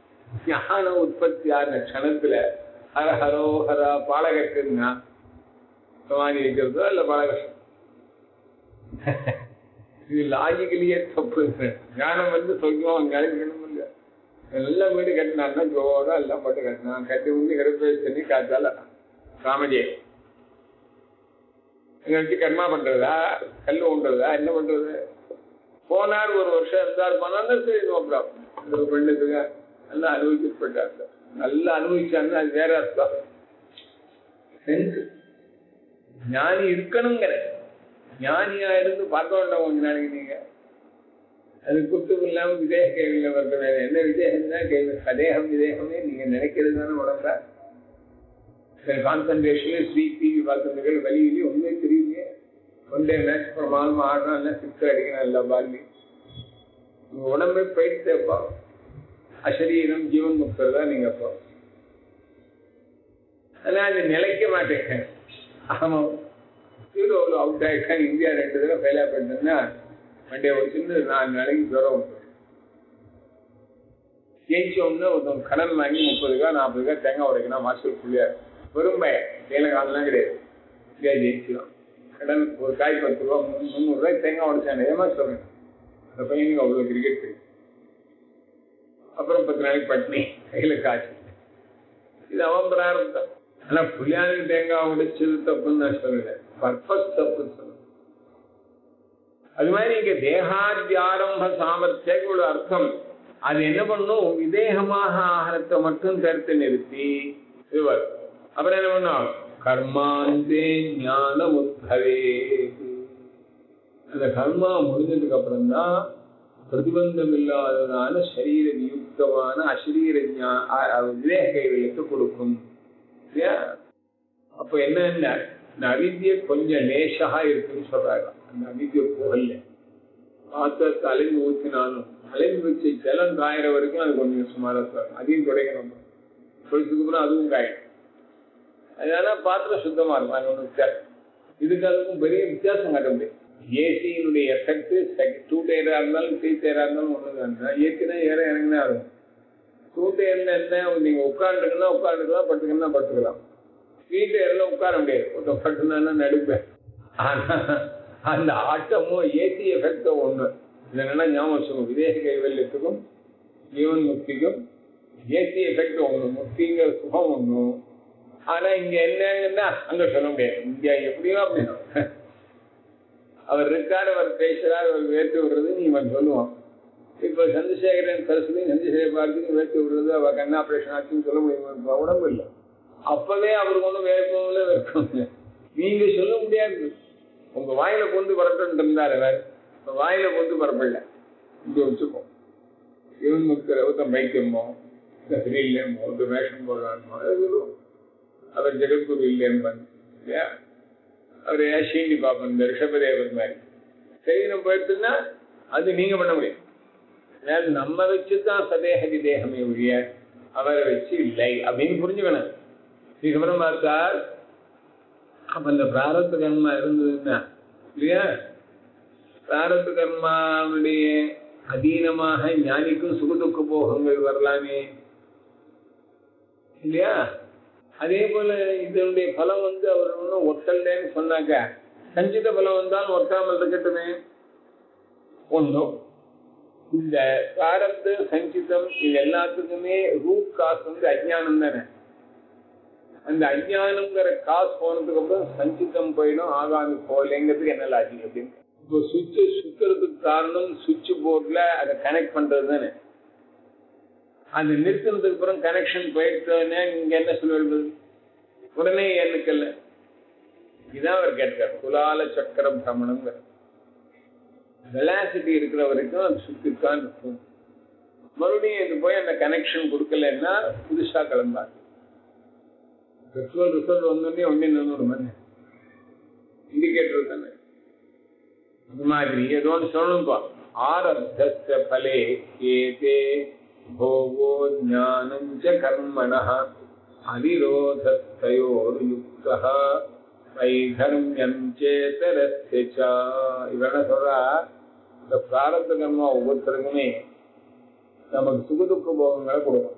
ஞான உற்பத்தி ஆன க்ஷணத்துல ஹர ஹரோ ஹரா பாலகட்டுன்னா சமாதி வைக்கிறதோ இல்ல பாலகட்டம் இது லாஜிக்கலியே தப்பு ஞானம் வந்து சொல்லுவோம் கழிக்கணும் இல்ல எல்லாம் வீடு கட்டினான்னா ஜோரா எல்லாம் போட்டு கட்டினான் கட்டி வந்து கருப்பை தண்ணி காத்தால ராமஜெயம் இங்க வச்சு கர்மா பண்றதா கல் ஊன்றதா என்ன பண்றது போனார் ஒரு வருஷம் இருந்தார் போனாலும் சரி நோக்கலாம் இந்த பெண்ணுக்கு நல்லா அனுபவிச்சுட்டு போயிட்டார் நல்லா அனுபவிச்சாங்கன்னா அது வேற அர்த்தம் சென்ஸ் ஞானி இருக்கணுங்கிற ஞானியா இருந்து பார்க்க வேண்டாம் கொஞ்ச நாளைக்கு நீங்க அது குத்தும் இல்லாம விதேக கேள்வியில வரது வேற என்ன விதேகம் தான் கேள்வி சதேகம் விதேகமே நீங்க நினைக்கிறது தானே உடம்பா கான்சன்ட்ரேஷன்ல ஸ்வீட் டிவி பார்க்கறதுகள் வழியிலே ஒண்ணுமே தெரியலையே ஒன் டே மேட்ச் பிரமாதம் ஆடுறோம் எல்லாம் சிக்ஸ் அடிக்கணும் எல்லா பால்லி உடம்பே போயிடுச்சேப்பா அசரீரம் ஜீவன் முக்தர் தான் நீங்க அப்போ ஆனா அது நிலைக்க மாட்டேங்க ஆமா ஹீரோவில் அவுட் ஆகிட்டா இந்தியா ரெண்டு தடவை ஃபெயிலா பண்ணிட்டேன்னா வண்டியை வச்சுருந்து நாலு நாளைக்கு ஜுரம் வந்துடும் ஜெயிச்சோம்னா ஒருத்தவங்க கடன் வாங்கி முப்பது ரூபா நாற்பது ரூபா தேங்காய் உடைக்கணும் மாஸ்டர் புள்ளியார் வெறும் பையன் ஏழை காலம்லாம் கிடையாது இந்தியா ஜெயிச்சிடும் கடன் ஒரு காய் பத்து ரூபா முந்நூறு ரூபாய் தேங்காய் உடைச்சாங்க ஏமா சொல்றேன் அந்த பையனுக்கு அவ்வளோ கிரிக்கெட் தெரியும் அப்புறம் பத்து நாளைக்கு பட்னி கையில காய்ச்சி இது அவன் பிராரத்தம் ஆனா புள்ளியானுக்கு தேங்காய் உடைச்சது தப்புன்னு நான் சொல்லல பர்பஸ் தப்புன்னு சொல்லுவேன் அது மாதிரி இங்க தேகாத்தியாரம்ப சாமர்த்தியம் ஒரு அர்த்தம் அது என்ன பண்ணும் விதேகமாக ஆகாரத்தை மட்டும் கருத்து நிறுத்தி இவர் அப்புறம் என்ன பண்ணும் கர்மாந்தே ஞான உத்தவே அந்த கர்மா முடிஞ்சதுக்கு அப்புறம் தான் பிரதிபந்தம் இல்லாததான சரீர நியுக்தமான அசரீர விதேக கைகளுக்கு கொடுக்கும் இல்லையா அப்ப என்ன இந்த அவித்திய கொஞ்சம் லேசா இருக்குன்னு சொல்றாங்க அந்த அவித்திய போகல பாத்திரத்தை அலைந்து ஊற்றினாலும் அலைந்து வச்சு ஜலம் காயிற வரைக்கும் அது கொஞ்சம் சுமாரா இருக்கும் அதையும் துடைக்கணும் தொழிலுக்கு அப்புறம் அதுவும் காயும் அதனால பாத்திரம் சுத்தமா இருக்கும் அது ஒன்று வித்தியாசம் இதுக்கு அதுக்கும் பெரிய வித்தியாசம் காட்ட முடியும் ஏசியினுடைய எஃபெக்ட் டூ டயரா இருந்தாலும் த்ரீ டயரா இருந்தாலும் ஒன்று தான் ஏசினா ஏற இறங்கினா இருக்கும் டூ டயர்ல என்ன நீங்க உட்காந்துருக்குன்னா உட்காந்துக்கலாம் படுத்துக்கணும்னா படுத்துக்கலாம் த்ரீ டயர்ல உட்கார முடியாது ஒருத்தன் பட்டுனா நடுப்பேன் ஆனா அந்த ஆட்டமும் ஏசி எஃபெக்டும் ஒண்ணு இது என்னன்னா ஞாபகம் வச்சுக்கணும் விதேக கைவல்யத்துக்கும் ஜீவன் முக்திக்கும் ஏசி எஃபெக்ட் ஒண்ணு முக்திங்கிற சுகம் ஒண்ணும் ஆனா இங்க என்னங்கன்னா அங்க சொல்ல முடியாது இங்க எப்படியோ அப்படின்னா அவர் இருக்காரு அவர் பேசுறாரு அவர் வேட்டு விடுறது நீ இவன் சொல்லுவான் இப்ப சந்திரசேகரன் சரஸ்வதி சந்திரசேகர் பார்த்துக்கு வேட்டு விடுறது அவ கண்ணா ஆபரேஷன் ஆச்சுன்னு சொல்ல முடியும் இப்ப உடம்பு இல்லை அப்பவே அவருக்கு ஒன்றும் வேர்க்கவும் இல்லை வெறுக்கவும் இல்லை நீங்க சொல்ல முடியாது உங்க வாயில கொண்டு பரப்பிட்டு இருந்தாரு அவர் இப்ப வாயில கொண்டு பரப்பில்ல இங்க வச்சுக்கோ இவன் முக்கிற ஒருத்தன் பைத்தியமோ சரியில்லையமோ ஒரு வேஷம் போடுறானோ அது சொல்லுவோம் அவர் ஜெகத்குரு இல்லைன்னு இல்லையா அவர் ஏஷீண்டி பாப்பன் இந்த ரிஷபதேவன் மாதிரி சரீரம் போயிடுச்சுன்னா அது நீங்க பண்ண முடியும் அதாவது நம்ம வச்சுதான் சதேகதி தேகமே ஒழிய அவரை வச்சு இல்லை அப்படின்னு புரிஞ்சுக்கணும் இதுக்கப்புறம் பார்த்தா அப்ப இந்த பிராரத்த கர்மா இருந்ததுன்னா இல்லையா பிராரத்த கர்மாவுடைய அதீனமாக ஞானிக்கும் சுகதுக்க போகங்கள் வரலாமே இல்லையா அதே போல இதனுடைய பலம் வந்து அவர் ஒன்றும் ஒட்டல்லேன்னு சொன்னாக்க சஞ்சித பலம் வந்தால் ஒட்டாமல் இருக்கட்டுமே ஒன்றும் இந்த பிராரத்து சஞ்சிதம் இது எல்லாத்துக்குமே ரூட் காசு வந்து அஜ்ஞானம் தானே அந்த அஜ்ஞானம்ங்கிற காசு போனதுக்கு அப்புறம் சஞ்சிதம் போயிடும் ஆகாமி போகலைங்கிறதுக்கு என்ன லாஜிக் அப்படின்னு இப்போ சுவிட்சு சுத்துறதுக்கு காரணம் சுவிட்ச் போர்ட்ல அதை கனெக்ட் பண்றது தானே அது நிறுத்தினதுக்கு அப்புறம் கனெக்ஷன் போயிட்டோன்னே இங்க என்ன சொல்லுவது உடனே எண்ணுக்கல்ல இதான் அவர் கேட்கிறார் குலால சக்கர பிரமணம் வெலாசிட்டி இருக்கிற வரைக்கும் அது சுத்தித்தான் இருக்கும் மறுபடியும் இது போய் அந்த கனெக்ஷன் கொடுக்கலன்னா புதுசா கிளம்பாரு பெட்ரோல் ரிசல்ட் வந்தோடனே ஒன்னே நின்றுடும் இண்டிகேட்டர் தானே அந்த மாதிரி ஏதோ ஒன்று சொல்லணும்பா ஆரப்த பலே ஏதே भोगो ज्ञानं च कर्मणः अविरोधस्तयोर्युक्तः வைதர்மியம் சேதரஸ்ய ச இவன சொல்றா இந்த பிராரத்த கர்மா ஒவ்வொருத்தருக்குமே நமக்கு சுகதுக்க போகங்களை கொடுக்கும்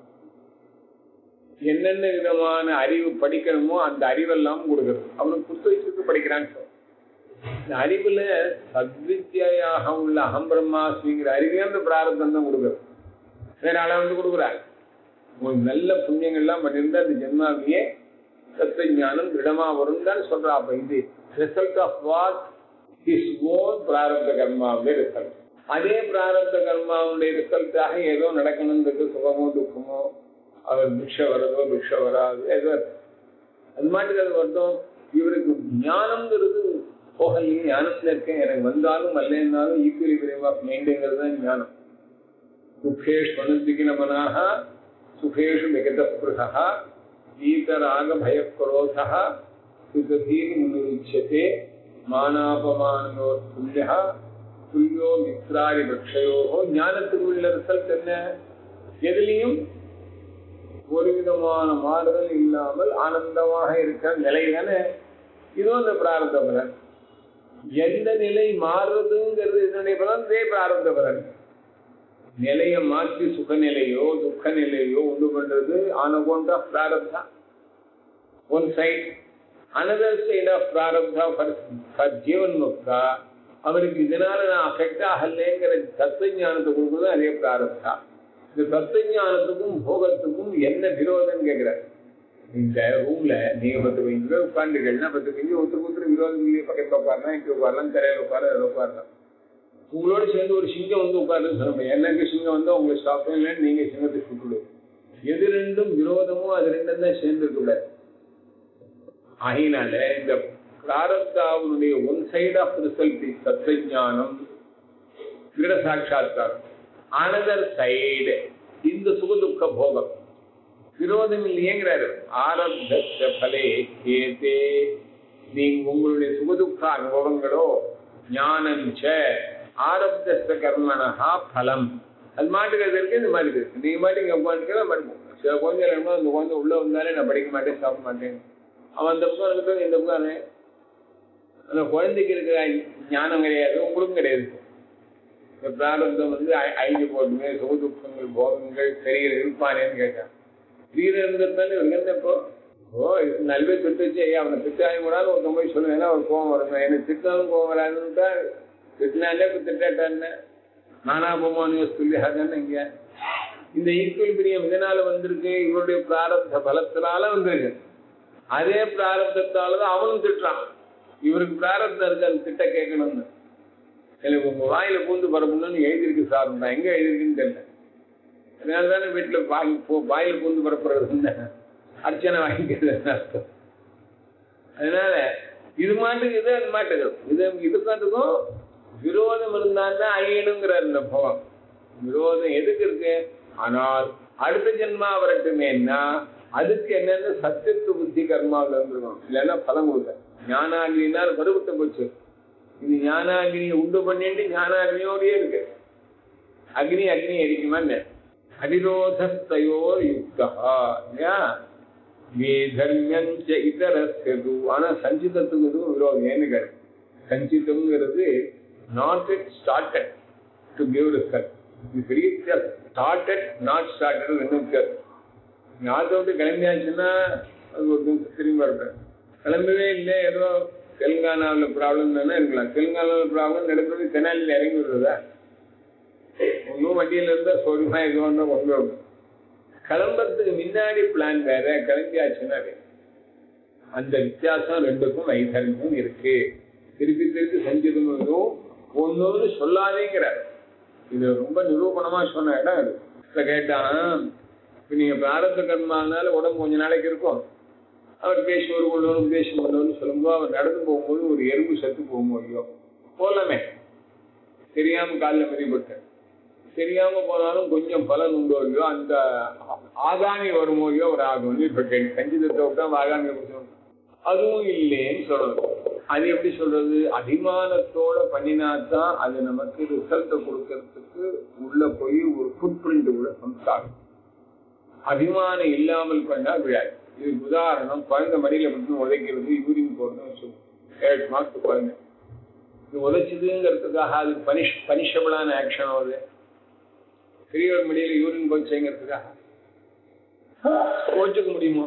என்னென்ன விதமான அறிவு படிக்கணுமோ அந்த அறிவெல்லாம் கொடுக்குறது அவனுக்கு புத்த வச்சுட்டு படிக்கிறான்னு சொல்ல இந்த அறிவுல சத்வித்யாக உள்ள அகம் பிரம்மாஸ்மிங்கிற அறிவே அந்த பிராரத்தம் தான் கொடுக்குறது வேற ஆளை வந்து கொடுக்குறாரு உங்களுக்கு நல்ல புண்ணியங்கள்லாம் பண்ணியிருந்தா அந்த ஜென்மாவிலேயே தத்துவ ஞானம் திடமா வரும் தான் சொல்றா அப்ப இது result of what is own பிராரப்த கர்மாவுடைய ரிசல்ட் அதே பிராரப்த கர்மாவுடைய ரிசல்ட்டாக ஏதோ நடக்கணுன்றது சுகமோ துக்கமோ அவர் பிக்ஷ வரதோ பிக்ஷ வராது ஏதோ அது மாட்டுக்கு அது வருத்தம் இவருக்கு ஞானம்ங்கிறது போகலையே ஞானத்துல இருக்கேன் எனக்கு வந்தாலும் அல்லைன்னாலும் ஈக்குவலி பிரேம் ஆஃப் மைண்டுங்கிறது தான் ஞானம் दुःखेषु अनुद्विग्नमनाः सुखेषु विगतस्पृहः वीतरागभयक्रोधः सुगधीर्मुच्यते மானாபமானோத்துல்யா துல்லியோ மித்ராரி பக்ஷயோகோ ஞானத்துக்கு உள்ள ரிசல்ட் என்ன எதுலையும் ஒரு விதமான மாறுதல் இல்லாமல் ஆனந்தமாக இருக்கிற நிலை தானே இதுவும் அந்த பிராரத்த பலன் எந்த நிலை மாறுறதுங்கிறது இதனுடைய பலன் இதே பிராரத்த பலன் நிலையை மாற்றி சுகநிலையோ துக்க நிலையோ உண்டு பண்றது ஆனகோண்ட பிராரப்தா one side another side of பிராரப்தா ஃபார் ஜீவன் முக்தா அவருக்கு இதனால நான் அஃபெக்ட் ஆகலைங்கிற தத்துவ ஞானத்தை கொடுக்குறது அதே பிராரப்தா இந்த தத்துவ ஞானத்துக்கும் போகத்துக்கும் என்ன விரோதம் கேட்கிறார் இந்த ரூம்ல நீங்க பத்து பதினஞ்சு பேர் உட்காந்துருக்கீங்கன்னா பத்து பதினஞ்சு ஒருத்தருக்கு ஒருத்தர் விரோதம் இல்லையே பக்கத்துல உட்காரலாம் இங்க உட்காரலாம் கரையில உட்கார அதில் உட்காரலாம் உங்களோட சேர்ந்து ஒரு சிங்கம் வந்து உட்காருன்னு சொல்ல முடியும் எனக்கு சிங்கம் வந்தா உங்களுக்கு ஸ்டாப் இல்லைன்னு நீங்க சிங்கத்தை சுட்டுடு எது ரெண்டும் விரோதமும் அது ரெண்டும் தான் சேர்ந்து இருக்கக்கூடாது ஆகினால இந்த பிராரப்தாவுடைய ஒன் சைட் ஆஃப் ரிசல்ட் தத்துவஞானம் கிரட சாட்சா்காரம் அனதர் சைடு இந்த சுகதுக்க போகம் விரோதம் இல்லையேங்கிறாரு ஆரப்த பலே ஏதே நீங்க உங்களுடைய சுகதுக்க அனுபவங்களோ ஞானஞ்ச ஆரப்த கர்மனஹா பலம் அது மாட்டுக்கு அது இருக்கு இந்த மாதிரி இருக்கு நீங்க மாட்டுக்கு உட்காந்துக்கலாம் படிப்போம் சில குழந்தைகள் என்ன அந்த குழந்தை உள்ள வந்தாலே நான் படிக்க மாட்டேன் சாப்பிட மாட்டேன் அவன் அந்த பக்கம் இருக்கட்டும் இந்த பக்கம் அந்த குழந்தைக்கு இருக்கிற ஞானம் கிடையாது உங்களுக்கும் கிடையாது இந்த பிராரப்தம் வந்து ஐந்து போட்டுமே சுகதுக்கங்கள் போகங்கள் சரீர இருப்பானேன்னு கேட்டான் சரீரம் இருந்ததுனால இவங்க என்ன இப்போ ஓ நல்ல திட்டுச்சு ஐயா அவனை திட்டாயும் கூடாது ஒருத்தன் போய் சொல்லுவேன் ஒரு கோவம் வரும் எனக்கு திட்டாலும் கோவம் வராதுன்னுட்டா திட்டினாலே இப்ப திட்டாட்டான்னு நானா போமானு சொல்லி அதானே இங்க இந்த ஈக்குவல் பிரியம் இதனால வந்திருக்கு இவருடைய பிராரப்த பலத்தினால வந்திருக்கு அதே பிராரப்தத்தாலதான் அவனும் திட்டுறான் இவருக்கு பிராரப்தம் இருக்கு அது திட்ட கேட்கணும்னு எனக்கு உங்க வாயில பூந்து பரப்பணும்னு எழுதியிருக்கு சார் நான் எங்க எழுதிருக்குன்னு தெரியல அதனால தானே வீட்டுல வாய் போ வாயில பூந்து பரப்புறது அர்ச்சனை வாங்கிக்கிறது அர்த்தம் அதனால இது மாட்டுக்கு இது அது மாட்டுக்கு இது இதுக்காட்டுக்கும் விரோதம் இருந்தால்தான் அழியணுங்கிறார் இந்த பவம் விரோதம் எதுக்கு இருக்கு ஆனால் அடுத்த ஜென்மா வரட்டுமேன்னா அதுக்கு என்னன்னு சத்தியத்து புத்தி கர்மாவில் இருந்திருக்கணும் இல்லைன்னா பலம் கொடுக்க ஞானாகினால் பருவத்தை போச்சு இது ஞானாகினியை உண்டு பண்ணிட்டு ஞானாகினியோடயே இருக்கு அக்னி அக்னி எரிக்குமா என்ன அவிரோதஸ்தயோ யுக்தா இல்லையா வேதர்மியஞ்ச இதரஸ்து ஆனா சஞ்சிதத்துக்கு இதுவும் விரோதம் ஏன்னு கேட்டு சஞ்சிதம்ங்கிறது not it started to give result இது பெரிய வித்தியாசம் ஸ்டார்டட் நாட் ஸ்டார்டட் ரெண்டு வித்தியாசம் நாட்டை விட்டு கிளம்பியாச்சுன்னா அது ஒரு நிமிஷம் திரும்பி வரப்பேன் கிளம்பவே இல்லை ஏதோ தெலுங்கானாவில் ப்ராப்ளம் தானே இருக்கலாம் தெலுங்கானாவில் ப்ராப்ளம் நடக்கிறது தெனாலியில் இறங்கி விடுறதா ஒன்றும் வண்டியில் இருந்தால் சோகமா இது ஒன்றா கொண்டு வரணும் கிளம்புறதுக்கு முன்னாடி பிளான் வேற கிளம்பியாச்சுன்னா வேற அந்த வித்தியாசம் ரெண்டுக்கும் வைத்தறிவும் இருக்கு திருப்பி திருப்பி செஞ்சதும் ஒன்னொன்னு சொல்லாதேங்கிறார் இது ரொம்ப நிரூபணமா சொன்ன இடம் இது இப்ப கேட்டான் இப்ப நீங்க பிராரத்த கர்மானால உடம்பு கொஞ்ச நாளைக்கு இருக்கும் அவர் பேசுவார் கொண்டு வந்து உபதேசம் கொண்டு சொல்லும்போது அவர் நடந்து போகும்போது ஒரு எறும்பு செத்து போகும்போது போலாமே தெரியாம காலில் மிதிப்பட்டேன் தெரியாம போனாலும் கொஞ்சம் பலன் உண்டோ இல்லையோ அந்த ஆகாமி வருமோ இல்லையோ ஒரு ஆகும் இப்ப கஞ்சிதத்தை விட்டா ஆகாமி சொல்லணும் அதுவும் இல்லைன்னு சொல்லணும் அது எப்படி சொல்றது அபிமானத்தோட பண்ணினாதான் அது நமக்கு ரிசல்ட்டை கொடுக்கறதுக்கு உள்ள போய் ஒரு ஃபுட் பிரிண்ட் உள்ள சம்ஸ்காரம் அபிமானம் இல்லாமல் பண்ணா விழாது இதுக்கு உதாரணம் குழந்தை மடியில மட்டும் உதைக்கிறது யூரின் போறதுன்னு சொல்லுவோம் ஏழு மாசத்து குழந்தை இது உதைச்சதுங்கிறதுக்காக அது பனிஷ் பனிஷபிளான ஆக்ஷன் ஆகுது பெரியவர் மடியில யூரின் போச்சுங்கிறதுக்காக கோச்சுக்க முடியுமா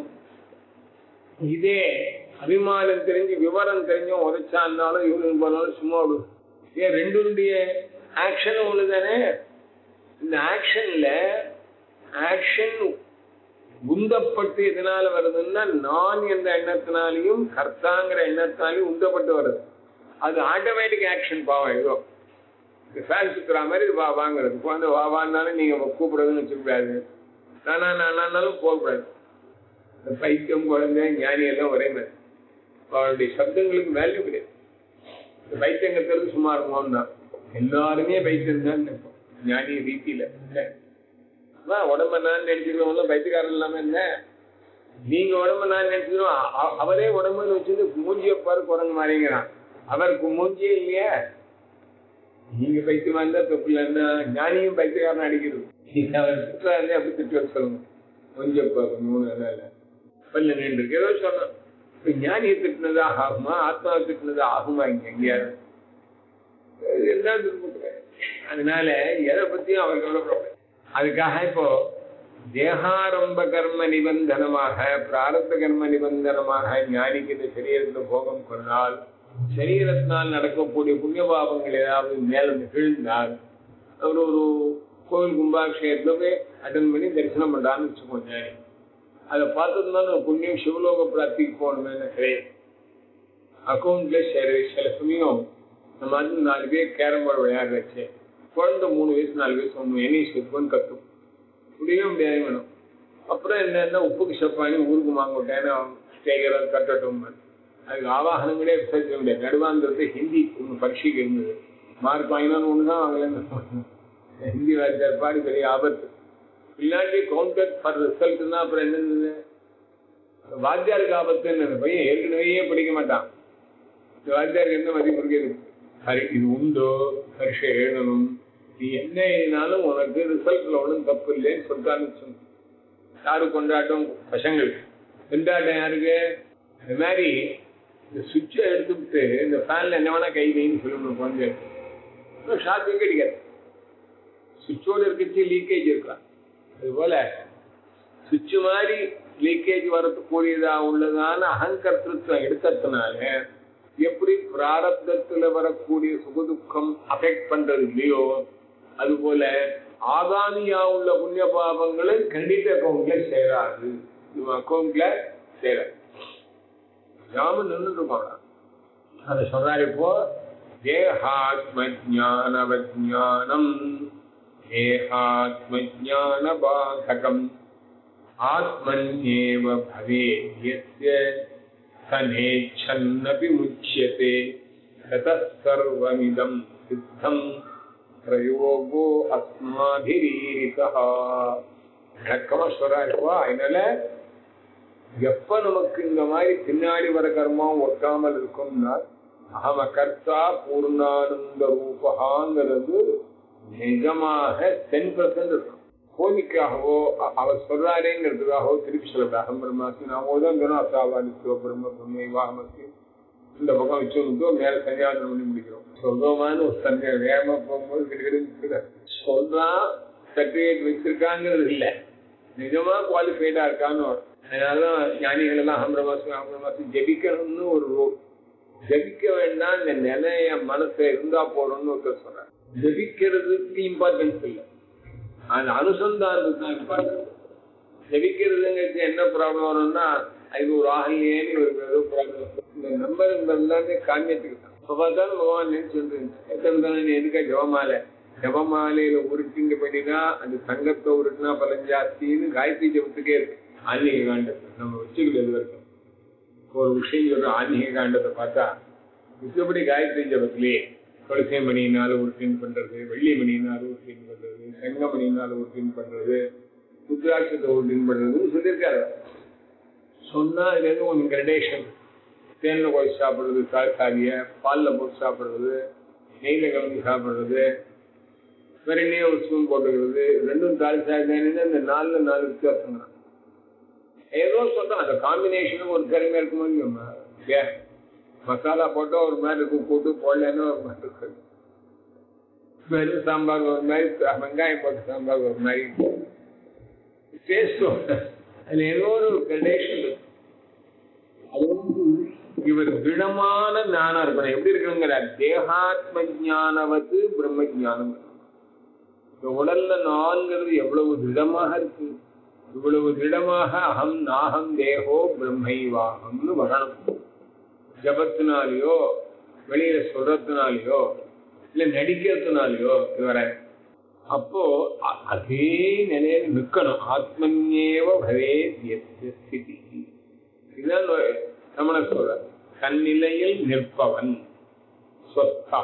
இதே அபிமானம் தெரிஞ்சு விவரம் தெரிஞ்சும் உதைச்சான்னாலும் யூரின் போனாலும் சும்மா விடும் ஏன் ரெண்டுடைய ஆக்ஷனும் ஒண்ணு தானே இந்த ஆக்ஷன்ல ஆக்ஷன் உந்தப்பட்டு எதனால வருதுன்னா நான் என்ற எண்ணத்தினாலையும் கர்த்தாங்கிற எண்ணத்தினாலையும் உந்தப்பட்டு வருது அது ஆட்டோமேட்டிக் ஆக்ஷன் பாவம் ஏதோ ஃபேன் சுத்துற மாதிரி வா வாங்குறது குழந்தை வா வான்னாலும் நீங்க கூப்பிடுறதுன்னு வச்சுக்கூடாது நானா நானாலும் போகக்கூடாது இந்த பைத்தியம் குழந்தை ஞானி எல்லாம் ஒரே மாதிரி அவருடைய சப்தங்களுக்கு வேல்யூ கிடையாது இந்த பைத்தியங்கிறது சும்மா இருக்குமோன்னு தான் எல்லாருமே பைத்தியம் தான் நினைப்போம் ஞானி ரீதியில இல்லை உடம்ப நான் நினைச்சுக்கிறவங்க பைத்தியக்காரன் இல்லாம என்ன நீங்க உடம்ப நான் நினைச்சுக்கிறோம் அவரே உடம்புன்னு வச்சுட்டு மூஞ்சிய பாரு குரங்கு மாறிங்கிறான் அவருக்கு மூஞ்சியே இல்லையா நீங்க பைத்தியமா இருந்தா தப்பு இல்லைன்னா ஞானியும் பைத்தியக்காரன் அடிக்கிறது நீங்க அவர் திட்டுறாரு அப்படி திட்டு வர சொல்லுங்க கொஞ்சம் மூணு இல்லை பல்ல நின்று ஏதோ சொன்னோம் இப்ப ஞானியை திட்டினதா ஆகுமா ஆத்மாவை திட்டினதா ஆகுமா இங்க எங்கேயாவது அதனால எதை பத்தியும் அவருக்கு எவ்வளவு ப்ராப்ளம் அதுக்காக இப்போ தேகாரம்ப கர்ம நிபந்தனமாக பிராரத்த கர்ம நிபந்தனமாக ஞானிக்கு இந்த சரீரத்துல போகம் கொண்டால் சரீரத்தினால் நடக்கக்கூடிய புண்ணிய பாபங்கள் ஏதாவது மேல விழுந்தால் அவர் ஒரு கோவில் கும்பாபிஷேகத்துல போய் அட்டன் பண்ணி தரிசனம் பண்றான்னு வச்சுக்கோங்க ஞானி அதை பார்த்ததுனால புண்ணியம் சிவலோக பிராப்திக்கு போகணுமே கிடையாது அக்கௌண்ட்ல சரி சில சமயம் நம்ம வந்து நாலு பேர் கேரம் போர்டு விளையாட வச்சு குழந்தை மூணு வயசு நாலு வயசு ஒன்று எண்ணெய் சுத்தம் கத்தும் முடியவே முடியாது வேணும் அப்புறம் என்னன்னா உப்புக்கு சப்பானி ஊருக்கு மாங்கோட்டேன்னு ஸ்டேகரை கட்டட்டும் அதுக்கு ஆவாகனங்களே விசாரிக்க முடியாது நடுவாங்கிறது ஹிந்தி ஒன்று பரீட்சைக்கு இருந்தது மார்க் வாங்கினாலும் ஒன்று தான் வாங்கலன்னு ஹிந்தி வாத்தியார் பாடி பெரிய ஆபத்து இல்லாட்டி கவுண்டர் ஃபார் ரிசல்ட்னா அப்புறம் என்ன இருந்தது வாத்தியாருக்கு ஆபத்துன்னு பையன் ஏற்கனவே படிக்க மாட்டான் இந்த வாத்தியாருக்கு என்ன மதிப்பு இருக்குது சரி இது உண்டோ பரீட்சை எழுதணும் நீ என்ன எழுதினாலும் உனக்கு ரிசல்ட்ல ஒன்றும் தப்பு இல்லைன்னு சொல்லிட்டான்னு யாரு கொண்டாட்டம் பசங்களுக்கு கொண்டாட்டம் யாருக்கு இந்த மாதிரி இந்த சுவிட்சை எடுத்துவிட்டு இந்த ஃபேன்ல என்ன வேணா கை வைன்னு சொல்லணும் குழந்தை ஷார்ட் கிடைக்காது சுவிட்சோடு இருக்கிறது லீக்கேஜ் இருக்கலாம் அதுபோல சுவிட்ச் மாதிரி லீக்கேஜ் வரக்கூடியதா உள்ளதான அகங்கர்த்திருத்தம் எடுக்கிறதுனால எப்படி பிராரப்தத்துல வரக்கூடிய சுகதுக்கம் அஃபெக்ட் பண்றது இல்லையோ அது போல ஆகாமியா உள்ள புண்ணிய பாபங்களை கிரெடிட் அக்கௌண்ட்ல சேராது அக்கௌண்ட்ல சேராது நாம நின்று இருக்கோம் அதை சொல்றாரு இப்போ தேகாத்ம ஜானவஜானம் தேகாத்மஜான பாதகம் ஆத்மன்யேவ பவே யஸ்ய சனேச்சன்னபி முச்சியதே ததः சர்வமிதம் சித்தம் பிரயோகோ அஸ்மாபிரீரிதா விளக்கமா சொல்றாருப்பா அதனால எப்ப நமக்கு இந்த மாதிரி பின்னாடி வர கர்மம் ஒட்டாமல் இருக்கும்னா அகம கர்த்தா பூர்ணானந்த ரூபகாங்கிறது நிஜமாக டென் பர்சன்ட் இருக்கும் கோமிக்காகவோ அ- அவர் சொல்றாரேங்கிறதுக்காகவோ திருப்பி சொல்லப்பட அகம் பிரம்மாசி நாம தான் அசாவாதி சிவபிரம்ம பிரம்மை வாகமத்து இந்த பக்கம் வச்சு மேல சன்னியாசனம் பண்ணி முடிக்கிறோம் சொந்தமான ஒரு சன்னியா வேகமா போகும்போது கிடுகிடு சொல்றான் சர்டிபிகேட் வச்சிருக்காங்கிறது இல்ல நிஜமா குவாலிஃபைடா இருக்கான்னு வரும். அதனாலதான் ஞானிகள் எல்லாம் அகம்பிரமாசம் அகம்பிரமாசம் ஜெபிக்கணும்னு ஒரு ரூல் ஜெபிக்க வேண்டாம் இந்த நிலைய மனசை இருந்தா போறோம்னு ஒருத்தர் சொல்றாரு ஜெபிக்கிறதுக்கு இம்பார்ட்டன்ஸ் இல்லை அந்த அனுசந்தானத்துக்கு தான் இம்பார்ட்டன்ஸ் ஜெபிக்கிறதுங்கிறது என்ன ப்ராப்ளம் வரும்னா அது ஒரு ஆகலையேன்னு ஒரு ஏதோ ப்ராப்ளம் இந்த நம்பர் எல்லாமே காமியத்துக்கு தான் இப்ப பார்த்தாலும் பகவான் நினைச்சு எத்தனை தானே நீ எதுக்கா ஜபமாலை ஜபமாலையில உருட்டிங்க பண்ணினா அந்த சங்கத்தை உருட்டினா பலன் ஜாஸ்தின்னு காயத்ரி ஜபத்துக்கே இருக்கு ஆன்மீக காண்டத்தை நம்ம வச்சுக்கல இது வரைக்கும் ஒரு விஷயம் சொல்ற ஆன்மீக காண்டத்தை பார்த்தா மிச்சபடி காயத்ரி ஜபத்திலேயே துளசி மணியினால உருட்டின் பண்றது வெள்ளி மணியினால உருட்டின் பண்றது செங்க மணியினால உருட்டின் பண்றது ருத்ராட்சத்தை உருட்டின் பண்றதுன்னு சொல்லியிருக்காரு சொன்னா இது எதுவும் கொஞ்சம் கிரடேஷன் தேன்ல போய் சாப்பிடுறது காய்க்காரிய பால்ல போட்டு சாப்பிடுறது நெய்ல கலந்து சாப்பிடுறது வெறும் ஒரு ஸ்பூன் போட்டுக்கிறது ரெண்டும் தாலி சாப்பிட்டேன்னு இந்த நாலுல நாலு வித்தியாசம் தான் ஏதோ சொல்றோம் அந்த காம்பினேஷனும் ஒரு திறமை இருக்குமோ இல்லையா மசாலா போட்டா ஒரு மாதிரி இருக்கும் கூட்டு போடலன்னு ஒரு மாதிரி இருக்கு வெறும் சாம்பார் ஒரு மாதிரி வெங்காயம் போட்டு சாம்பார் ஒரு மாதிரி டேஸ்ட் அதுல ஏதோ ஒரு கிரடேஷன் இருக்கு அது வந்து இவர் திடமான ஞானம் இருக்கணும் எப்படி இருக்கணுங்கிறார் தேகாத்ம ஞானவது பிரம்ம ஞானம் இந்த உடல்ல நான்கிறது எவ்வளவு திடமாக இருக்கு இவ்வளவு திடமாக அகம் நாகம் தேகோ பிரம்மைவாகம்னு வரணும் ஜபத்தினாலேயோ வெளியில சொல்றதுனாலயோ இல்ல நடிக்கிறதுனாலயோ இது வர அப்போ அ- அதே நிலையில நிக்கணும் ஆத்மன்யேவ பவே ஸ்திதி இதுதான் ரமண சொல்ற தன்னிலையில் நிற்பவன் சொத்தா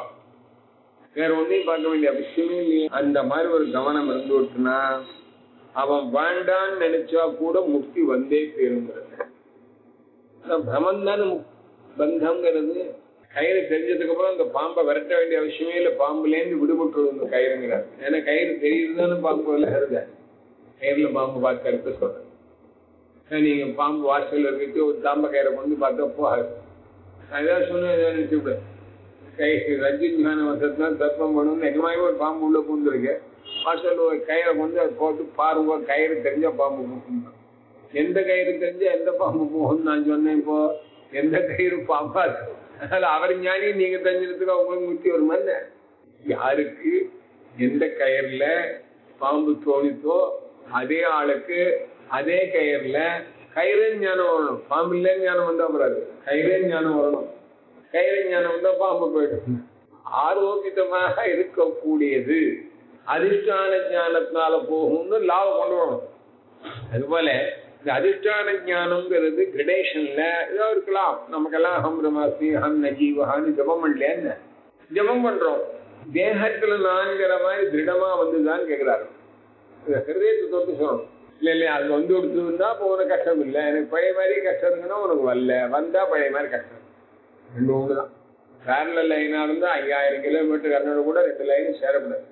வேற ஒன்னையும் பார்க்க வேண்டிய அவசியமே இல்லையே அந்த மாதிரி ஒரு கவனம் இருந்து விட்டுனா அவன் வேண்டான்னு நினைச்சா கூட முக்தி வந்தே தீருங்கிறது அதான் பிரமம் தானே முக்- பந்தம்ங்கிறது கயிறு தெரிஞ்சதுக்கு அப்புறம் அந்த பாம்பை விரட்ட வேண்டிய அவசியமே இல்லை பாம்புலேருந்து விடுபட்டுறது இந்த கயிறுங்கிறார் ஏன்னா கயிறு தெரியுதுதானே பாம்பு விளையாடுத கயிறுல பாம்பு பார்த்து அடுத்து சொல்றேன் அஹ் நீங்க பாம்பு வாசல்ல இருக்கிட்டு ஒரு தாம்ப கயிறை கொண்டு பார்த்தா போகாது நான் ஏதாவது சொன்னேன் நினைச்சு விடு கை ரஜினி ஞான வசத்தினா தர்ப்பம் பண்ணணும்னு நிஜமாவே ஒரு பாம்பு உள்ள பூந்துருக்கு வாசல்ல ஒரு கயிறை கொண்டு அதை போட்டு பாருங்க கயிறு தெரிஞ்ச பாம்பு போகும் எந்த கயிறு தெரிஞ்ச எந்த பாம்பு போகும் நான் சொன்னேன் இப்போ எந்த கயிறு பாம்பா இருக்கும் அதனால அவர் ஞானி நீங்க தெரிஞ்சதுக்கு உங்களுக்கு முத்தி ஒரு மண்ண யாருக்கு எந்த கயிறுல பாம்பு தோணித்தோ அதே ஆளுக்கு அதே கயிறுல கயிறு ஞானம் வரணும் பாம்பு இல்ல ஞானம் வந்தா வராது கயிறு ஞானம் வரணும் கயிறு ஞானம் வந்தா பாம்பு போயிடும் ஆரோக்கியமாக இருக்கக்கூடியது அதிஷ்டான ஞானத்தினால போகும்னு லாபம் கொண்டு வரணும் அதுபோல இந்த அதிஷ்டான ஞானம்ங்கிறது கிரடேஷன்ல ஏதோ இருக்கலாம் நமக்கெல்லாம் ஹம் பிரமாசி ஹம் நஜீவஹான்னு ஜபம் பண்ணலையா ஜபம் பண்றோம் தேகத்துல நான்கிற மாதிரி திருடமா வந்துதான் கேக்குறாரு இத ஹிருதயத்தை தொட்டு சொல்லணும் இல்ல இல்ல அது வந்து கொடுத்ததுன்னா அப்போ உனக்கு கஷ்டம் இல்லை எனக்கு பழைய மாதிரி கஷ்டம் இருக்குன்னா உனக்கு வரல வந்தா பழைய மாதிரி கஷ்டம் ரெண்டு ஒன்று தான் பேரல லைனா இருந்தா ஐயாயிரம் கிலோமீட்டர் கண்ணோட கூட ரெண்டு லைன் சேரக்கூடாது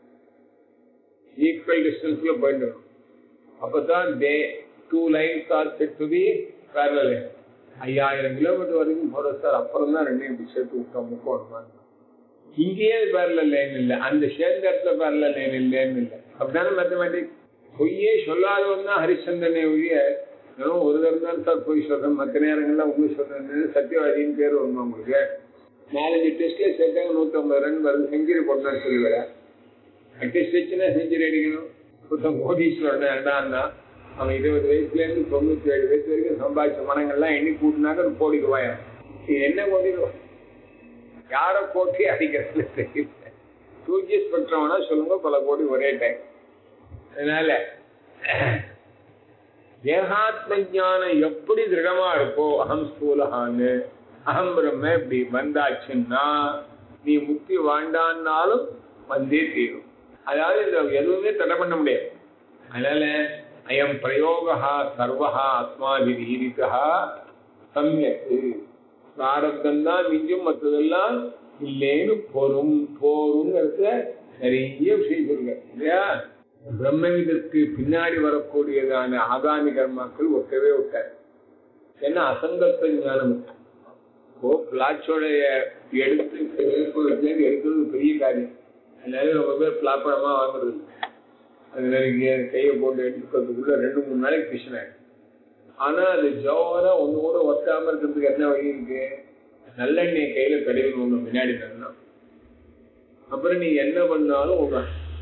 ஈக்குவல் டிஸ்டன்ஸ்ல போயிட்டு வரும் அப்பதான் they two lines are set to be parallel line ஐயாயிரம் கிலோமீட்டர் வரைக்கும் போறது சார் அப்புறம் தான் ரெண்டையும் இப்படி சேர்த்து விட்டோம் முக்கோணமா இங்கேயே பேரல லைன் இல்லை அந்த சேர்ந்த இடத்துல பேரல லைன் இல்லைன்னு இல்லை அப்படிதானே மேத்தமேட்டிக் பொய்யே சொல்லாதவன் தான் ஹரிச்சந்திரனை ஒழிய ஏன்னா ஒரு தரம் தான் சார் போய் சொல்றேன் மற்ற நேரங்கள்ல உண்மை சொல்றேன்னு சத்தியவாதின்னு பேர் வருமா உங்களுக்கு நாலஞ்சு டெஸ்ட்ல சேர்த்தாங்க நூற்றம்பது ரன் வருது செஞ்சுரி போட்டான்னு சொல்லுவேன் டெஸ்ட் வச்சுன்னா செஞ்சுரி அடிக்கணும் புத்தம் கோடீஸ்வரன் ரெண்டாந்தா அவன் இருபது வயசுல இருந்து தொண்ணூத்தி ஏழு வயசு வரைக்கும் சம்பாதிச்ச மனங்கள்லாம் எண்ணி கூட்டினாக்க ஒரு கோடி ரூபாயம் இது என்ன கோடி ரூபாய் யார போட்டி அடிக்கிறது தெரியல டூஜி ஸ்பெக்ட்ரம் வேணா சொல்லுங்க பல கோடி ஒரே டைம் அதனால தேகாத்ம ஞானம் எப்படி திருடமா இருக்கோ அகம் ஸ்தூலகான்னு அகம் பிரம்ம இப்படி வந்தாச்சுன்னா நீ முக்தி வாழ்ந்தான்னாலும் வந்தே தீரும் அதாவது இந்த எதுவுமே தடை பண்ண முடியாது அதனால அயம் பிரயோகா சர்வா ஆத்மாதிரீரிதா சமயத்து பிராரப்தம் தான் மிஞ்சும் மற்றதெல்லாம் இல்லேன்னு போரும் போருங்கிறத நிறைய விஷயம் சொல்லுங்க இல்லையா பிரம்மவிதத்துக்கு பின்னாடி வரக்கூடியதான ஆகாமி கர்மாக்கள் ஒட்டவே ஒட்டாது ஏன்னா அசங்கத்த ஞானம் இப்போ பிளாச்சோடைய எடுத்து எடுக்கிறது எடுக்கிறது பெரிய காரியம் அதனால ரொம்ப பேர் பிளாப்பழமா வாங்குறது அதுல நீங்க கையை போட்டு எடுத்துக்கிறதுக்குள்ள ரெண்டு மூணு நாளைக்கு கிருஷ்ண ஆனா அது ஜோரா ஒண்ணு கூட ஒட்டாம இருக்கிறதுக்கு என்ன வழி இருக்கு நல்லெண்ணெய் கையில கடையில் ஒண்ணு முன்னாடி தரணும் அப்புறம் நீ என்ன பண்ணாலும் உங்க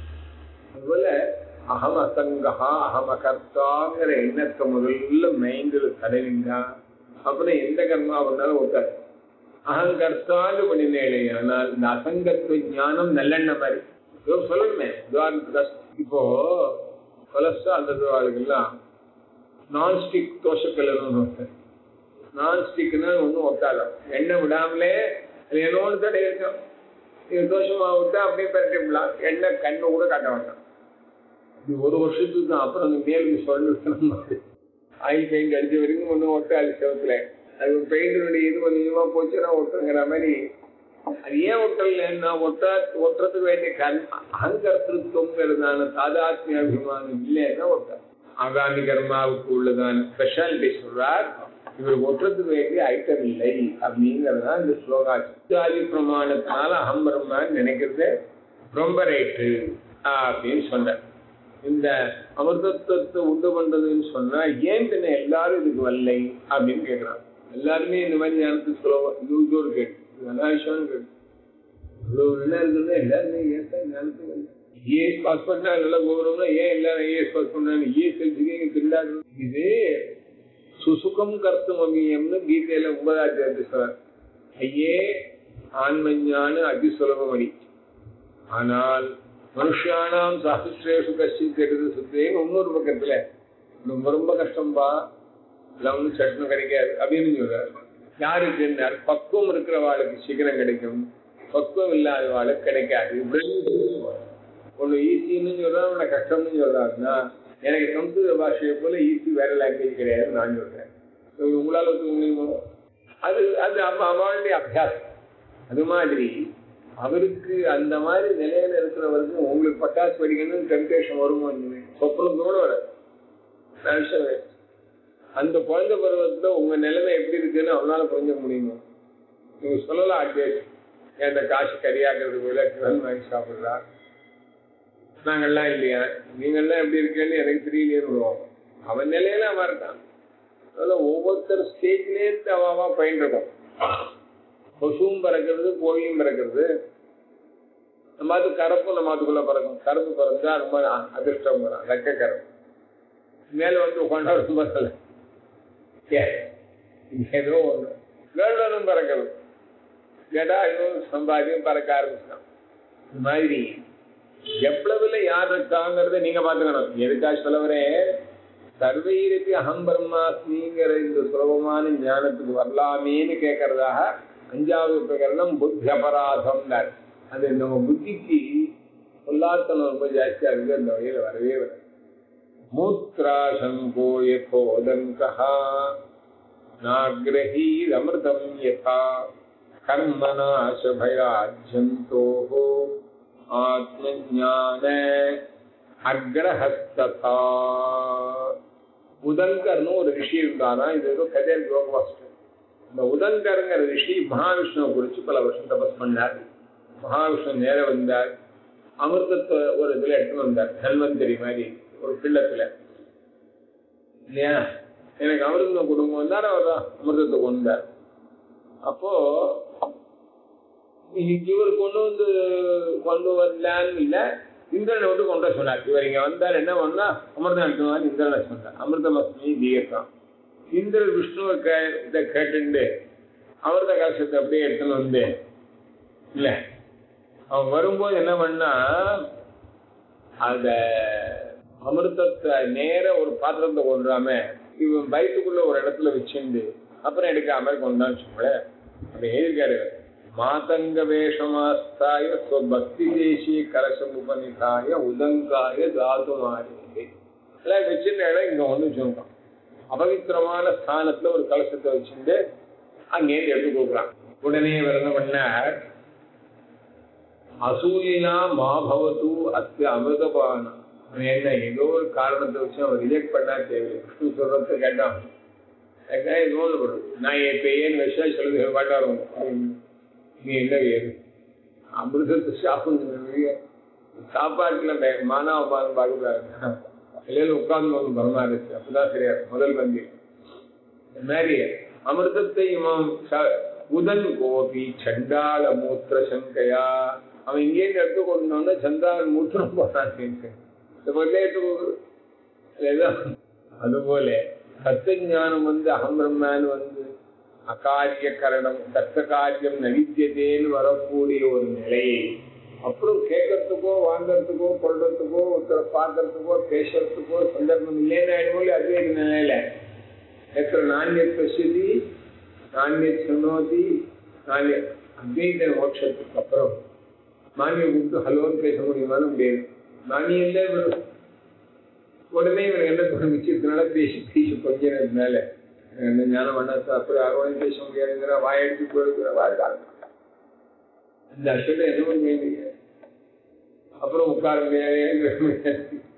அதுபோல அகம் அசங்கா அகம் அகர்த்தாங்கிற எண்ணத்தை முதல்ல மைண்டில் தடவிண்டா அப்புறம் எந்த கர்மா பண்ணாலும் ஒட்டாது அகங்கர்த்தான்னு பண்ணினேன் ஆனால் இந்த அசங்கத்துவ ஞானம் நல்லெண்ணெய் மாதிரி இதோ சொல்லணுமே இப்போ கொலஸ்ட்ரால் இருக்கிறவாளுக்கெல்லாம் நான்ஸ்டிக் தோசைக்கல்லுன்னு ஒருத்தர் நான்ஸ்டிக்னா ஒன்றும் ஒட்டாதான் எண்ணெய் விடாமலே அது என்னோட தடை இருக்கும் இது தோஷமா விட்டா அப்படியே பரட்டி விடலாம் எண்ணெய் கண்ணு கூட காட்ட வேண்டாம் இது ஒரு வருஷத்துக்கு தான் அப்புறம் அந்த மேலுக்கு சொல்லணும் ஆயில் பெயிண்ட் அடிச்ச வரைக்கும் ஒன்றும் ஒட்டாது செவத்துல அது பெயிண்டினுடைய இது கொஞ்சமா போச்சுன்னா ஒட்டுங்கிற மாதிரி அது ஏன் ஒட்டலைன்னா ஒட்டா ஒட்டுறதுக்கு வேண்டிய கண் அகங்கர்த்திருவங்கிறதான தாதாத்மிய அபிமானம் இல்லைன்னா ஒட்டா ஆகாமி கர்மாவுக்கு உள்ளதான ஸ்பெஷாலிட்டி சொல்றார் இவர் ஒட்டுறதுக்கு வேண்டிய ஐட்டம் இல்லை அப்படிங்கறதுதான் இந்த ஸ்லோகா ஜாதி பிரமாணத்தினால அகம் பிரம்மான்னு நினைக்கிறது ரொம்ப ரைட்டு அப்படின்னு சொன்னார் இந்த அமிர்தத்துவத்தை உண்டு பண்றதுன்னு சொன்னா ஏன் பின்ன எல்லாரும் இதுக்கு வரலை அப்படின்னு கேட்கிறான் எல்லாருமே இந்த மாதிரி ஞானத்துக்கு சொல்லுவோம் யூஜோடு கேட்டு இது அனாவசியம்னு கேட்டு இவ்வளவு நல்லா இருக்குன்னு எல்லாருமே ஏன் தான் ஞானத்துக்கு வரல ஐஏஎஸ் பாஸ் பண்ணா நல்லா கௌரவம்னா ஏன் எல்லாரும் ஐஏஎஸ் பாஸ் பண்ணாங்க ஐஏஎஸ் எழுதிக்க திருடாது இது சுசுகம் கர்த்தம் அமியம்னு கீதையில ஒன்பதாம் அத்தியாயத்தை சொல்றார் ஐயே ஆன்மஞான அதிசுலபமணி ஆனால் மனுஷானாம் சஹசிரேஷு கஷ்டித் எடுத்து சுத்தேன்னு இன்னொரு பக்கத்துல ரொம்ப ரொம்ப கஷ்டம்பா எல்லாம் ஒன்றும் சட்டம் கிடைக்காது அப்படின்னு சொல்றாரு யாருக்கு என்ன பக்குவம் இருக்கிறவாளுக்கு சீக்கிரம் கிடைக்கும் பக்குவம் இல்லாதவாளுக்கு கிடைக்காது ஒண்ணு ஈஸின்னு சொல்றான் உன்னை கஷ்டம்னு சொல்றாருன்னா எனக்கு சம்ஸ்கிருத பாஷையை போல ஈஸி வேற லாங்குவேஜ் கிடையாது நான் சொல்றேன் உங்களால ஒத்துக்க முடியுமோ அது அது அவளுடைய அபியாசம் அது மாதிரி அவருக்கு அந்த மாதிரி நிலையில இருக்கிறவருக்கு உங்களுக்கு பட்டாசு வெடிக்கணும்னு டெம்டேஷன் வருமோ சொப்பனம் கூட வராது அந்த குழந்தை பருவத்துல உங்க நிலைமை எப்படி இருக்குன்னு அவனால புரிஞ்சுக்க முடியுமா நீங்க சொல்லலாம் அட்வைஸ் இந்த காசு கரியாக்குறது போல கிரண் வாங்கி சாப்பிடுறா நாங்கள்லாம் இல்லையா நீங்கள்லாம் எப்படி இருக்கேன்னு எனக்கு தெரியலையேன்னு விடுவாங்க அவன் நிலையில அவன் இருக்கான் அதனால ஒவ்வொருத்தர் ஸ்டேஜ்லேருந்து அவாவா பயின்றிருக்கோம் கொசுவும் பறக்கிறது கோழியும் பறக்கிறது நம்ம அது கருப்பும் நம்ம அதுக்குள்ள பறக்கும் கருப்பு பறந்தா ரொம்ப அதிர்ஷ்டம் வரும் ரெக்க கருப்பு மேல வந்து உட்காண்டா ரொம்ப நல்ல ஏதோ ஒண்ணு வேர்டனும் பறக்கிறது கேட்டா இன்னும் சம்பாதியம் பறக்க ஆரம்பிச்சிட்டான் இந்த மாதிரி எவ்வளவுல யார் இருக்காங்கிறத நீங்க பாத்துக்கணும் எதுக்காக சொல்லவரே சர்வைரப்பி அகம் பிரம்மாஸ்மிங்கிற இந்த சுலபமான ஞானத்துக்கு வரலாமேன்னு கேட்கறதாக அஞ்சாவது பிரகரணம் புத்தி அபராதம் அது நம்ம புத்திக்கு பொல்லாத்தனம் ரொம்ப ஜாஸ்தியா இருக்கு அந்த வகையில வரவே வராது மூத்ராசங்கோ யதோதங்கா நாகிரகீரமிருதம் யதா கர்மநாசபயாஜந்தோ ஆத்மஞான அக்ரஹஸ்ததா உதங்கர்னு ஒரு ரிஷி இருந்தானா இது ஏதோ கதையல் யோகவாஸ்டர் இந்த உதங்கருங்கிற ரிஷி மகாவிஷ்ணுவை குறிச்சு பல வருஷம் தபஸ் பண்ணார் மகாவிஷ்ணு நேர வந்தார் அமிர்தத்தை ஒரு இதுல எடுத்து வந்தார் தன்வந்தரி மாதிரி ஒரு பிள்ளத்துல இல்லையா எனக்கு அமிர்தம் குடும்பம் தானே அவர் அமிர்தத்தை கொண்டார் அப்போ இவர் கொண்டு வந்து கொண்டு வரலான்னு இல்ல இந்திரனை வந்து கொண்டு வர சொன்னார் இவர் இங்க வந்தார் என்ன பண்ணா அமிர்தம் எடுத்துவான்னு இந்திரனை சொன்னார் அமிர்தமஸ்மி தீர்க்கம் இந்திரன் விஷ்ணுவை கே இதை கேட்டுண்டு அமிர்த கலசத்தை அப்படியே எடுத்துன்னு வந்து இல்ல அவன் வரும்போது என்ன பண்ணா அந்த அமிர்தத்தை நேர ஒரு பாத்திரத்தை கொண்டுறாம இவன் வயிற்றுக்குள்ள ஒரு இடத்துல வச்சுண்டு அப்புறம் எடுக்காம கொண்டான்னு சொல்ல அப்படி எழுதியிருக்காரு மாதங்க வேஷமாஸ்தாய ஸ்வபக்தி தேசிய கலசம் உபனிதாய உதங்காய தாது மாறி எல்லாம் வச்சிருந்த இடம் இங்க ஒண்ணு சொல்றான் அபவித்திரமான ஸ்தானத்துல ஒரு கலசத்தை வச்சுட்டு அங்கேருந்து எடுத்து கொடுக்குறான் உடனே இவர் என்ன பண்ணார் அசூயினா மாபவத்து அத்திய அமிர்தபான என்ன ஏதோ ஒரு காரணத்தை வச்சு அவன் ரிஜெக்ட் பண்ணா தேவையில்லை விஷ்ணு சொல்றத கேட்டான் ஏதோ ஒன்று பண்ணும் நான் இப்ப ஏன் விஷயம் சொல்லுது மாட்டாரும் நீ என்ன ஏது அமிர்தத்தை சாப்பிடுங்க சாப்பாட்டுல மானாவபானம் பார்க்கக்கூடாது இல்லைன்னு உட்கார்ந்து ஒன்று பரமா இருக்கு அப்பதான் சரியா முதல் பந்தி மாதிரி அமிர்தத்தை இவன் உதன் கோபி சண்டால மூத்திர சங்கையா அவன் இங்கேருந்து எடுத்து கொண்டோன்னா சந்தால மூத்திரம் போறான் அதுபோல சத்தியஞானம் வந்து அகம் பிரம்மான்னு வந்து அகாரிய கரணம் தத்த காரியம் நவித்தியதேன்னு வரக்கூடிய ஒரு நிலையை அப்புறம் கேட்கறதுக்கோ வாங்கறதுக்கோ கொள்றதுக்கோ ஒருத்தரை பார்க்கறதுக்கோ பேசுறதுக்கோ சந்தர்ப்பம் இல்லைன்னு ஆயிடுமோ அதே நிலையில எத்தனை நாண்ய பசுதி நாண்ய சுனோதி நாண்ய அத்வைத மோட்சத்துக்கு அப்புறம் நாண்ய கூப்பிட்டு ஹலோன்னு பேச முடியுமான்னு முடியாது நாணியல்ல இவர் உடனே இவர் என்ன தோணுச்சு இதனால பேசி பேசி கொஞ்ச நேரத்தினால என்ன ஞானம் பண்ணாத அப்புறம் யாரும் பேச முடியாதுங்கிற வாயடிச்சு போயிருக்கிற வாழ்க்கை இந்த அஷ்டம் என்ன பண்ணுவீங்க அப்புறம் உட்கார முடியாது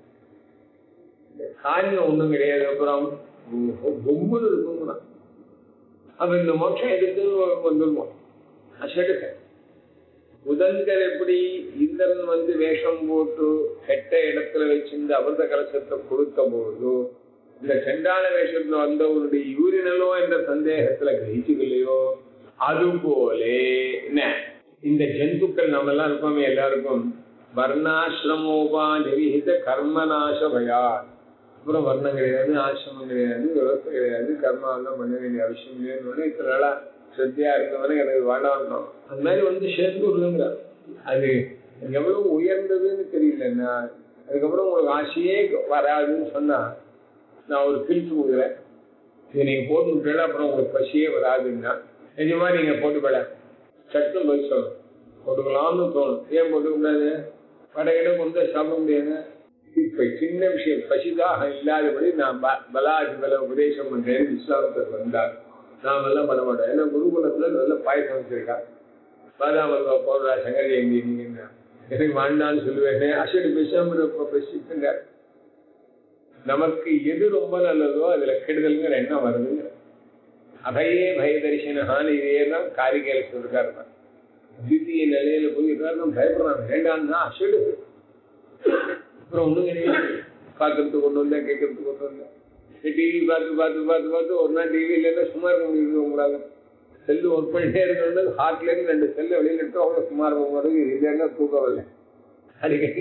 காரியம் ஒண்ணும் கிடையாது அப்புறம் பொம்முன்னு இருக்குங்களா அப்ப இந்த மோட்சம் எதுக்கு வந்துருவோம் அஷ்டத்தை புதன்கள் எப்படி இந்திரன் வந்து வேஷம் போட்டு கெட்ட இடத்துல வச்சிருந்து அமிர்த கலசத்தை கொடுத்த போது இந்த செண்டான வேஷத்துல வந்தவருடைய யூரினலோ என்ற சந்தேகத்துல கிரகிச்சுக்கலையோ அது போலே என்ன இந்த ஜந்துக்கள் நம்ம எல்லாம் இருப்போமே எல்லாருக்கும் வர்ணாசிரமோபா நிவிஹித கர்மநாச பயா அப்புறம் வர்ணம் கிடையாது ஆசிரமம் கிடையாது விவசாயம் கிடையாது கர்மா எல்லாம் பண்ண வேண்டிய அவசியம் இல்லைன்னு இத்தனை நாளா ஸ்ரத்தையா இருந்தவனே எனக்கு வேண்டாம் அந்த மாதிரி வந்து சேர்ந்து விடுங்க அது எவ்வளவு உயர்ந்ததுன்னு தெரியல நான் அதுக்கப்புறம் உங்களுக்கு ஆசையே வராதுன்னு சொன்னா நான் ஒரு கிழிச்சு கொடுக்குறேன் இது நீங்க போட்டு விட்டா அப்புறம் உங்களுக்கு பசியே வராதுன்னா நிஜமா நீங்க போட்டு போட சட்டம் பதில் சொல்லணும் போட்டுக்கலாம்னு தோணும் ஏன் போட்டுக்க கூடாது வடகிட கொண்டு சாப்பிட முடியாது இப்ப சின்ன விஷயம் பசிதாக இல்லாதபடி நான் பலாஜி பல உபதேசம் பண்றேன் விஸ்வாமத்தர் வந்தார் நான் எல்லாம் பண்ண மாட்டேன் ஏன்னா குருகுலத்துல நல்ல பாயசம் வச்சிருக்கா பாதாம் அல்வா போடுறா சங்கரி எங்க நீங்க எனக்கு வேண்டான்னு சொல்லுவேன் அசடி பேசாம பேசிட்டுங்க நமக்கு எது ரொம்ப நல்லதோ அதுல கெடுதல்ங்கிற எண்ணம் வருதுங்க அபயே பய தரிசனஹான்னு இதே தான் காரிகையில சொல்லிருக்காரு தித்திய நிலையில போய் எல்லாரும் பயப்படுறாங்க வேண்டாம்னா அசடு அப்புறம் ஒண்ணும் கிடையாது பார்க்கறதுக்கு கொண்டு வந்தேன் கேட்கறதுக்கு கொண்டு வந்தேன் டிவி பார்த்து பார்த்து பார்த்து பார்த்து ஒரு நாள் டிவி இல்லைன்னா சும்மா இருக்க முடியுது உங்களால செல்லு ஒர்க் பண்ணிட்டே இருக்கிறது ஹார்ட்ல இருந்து ரெண்டு செல்லை வெளியில இட்டு அவங்க சும்மா இருக்க முடியாது இல்லைன்னா தூக்கம் வரல அடிக்கடி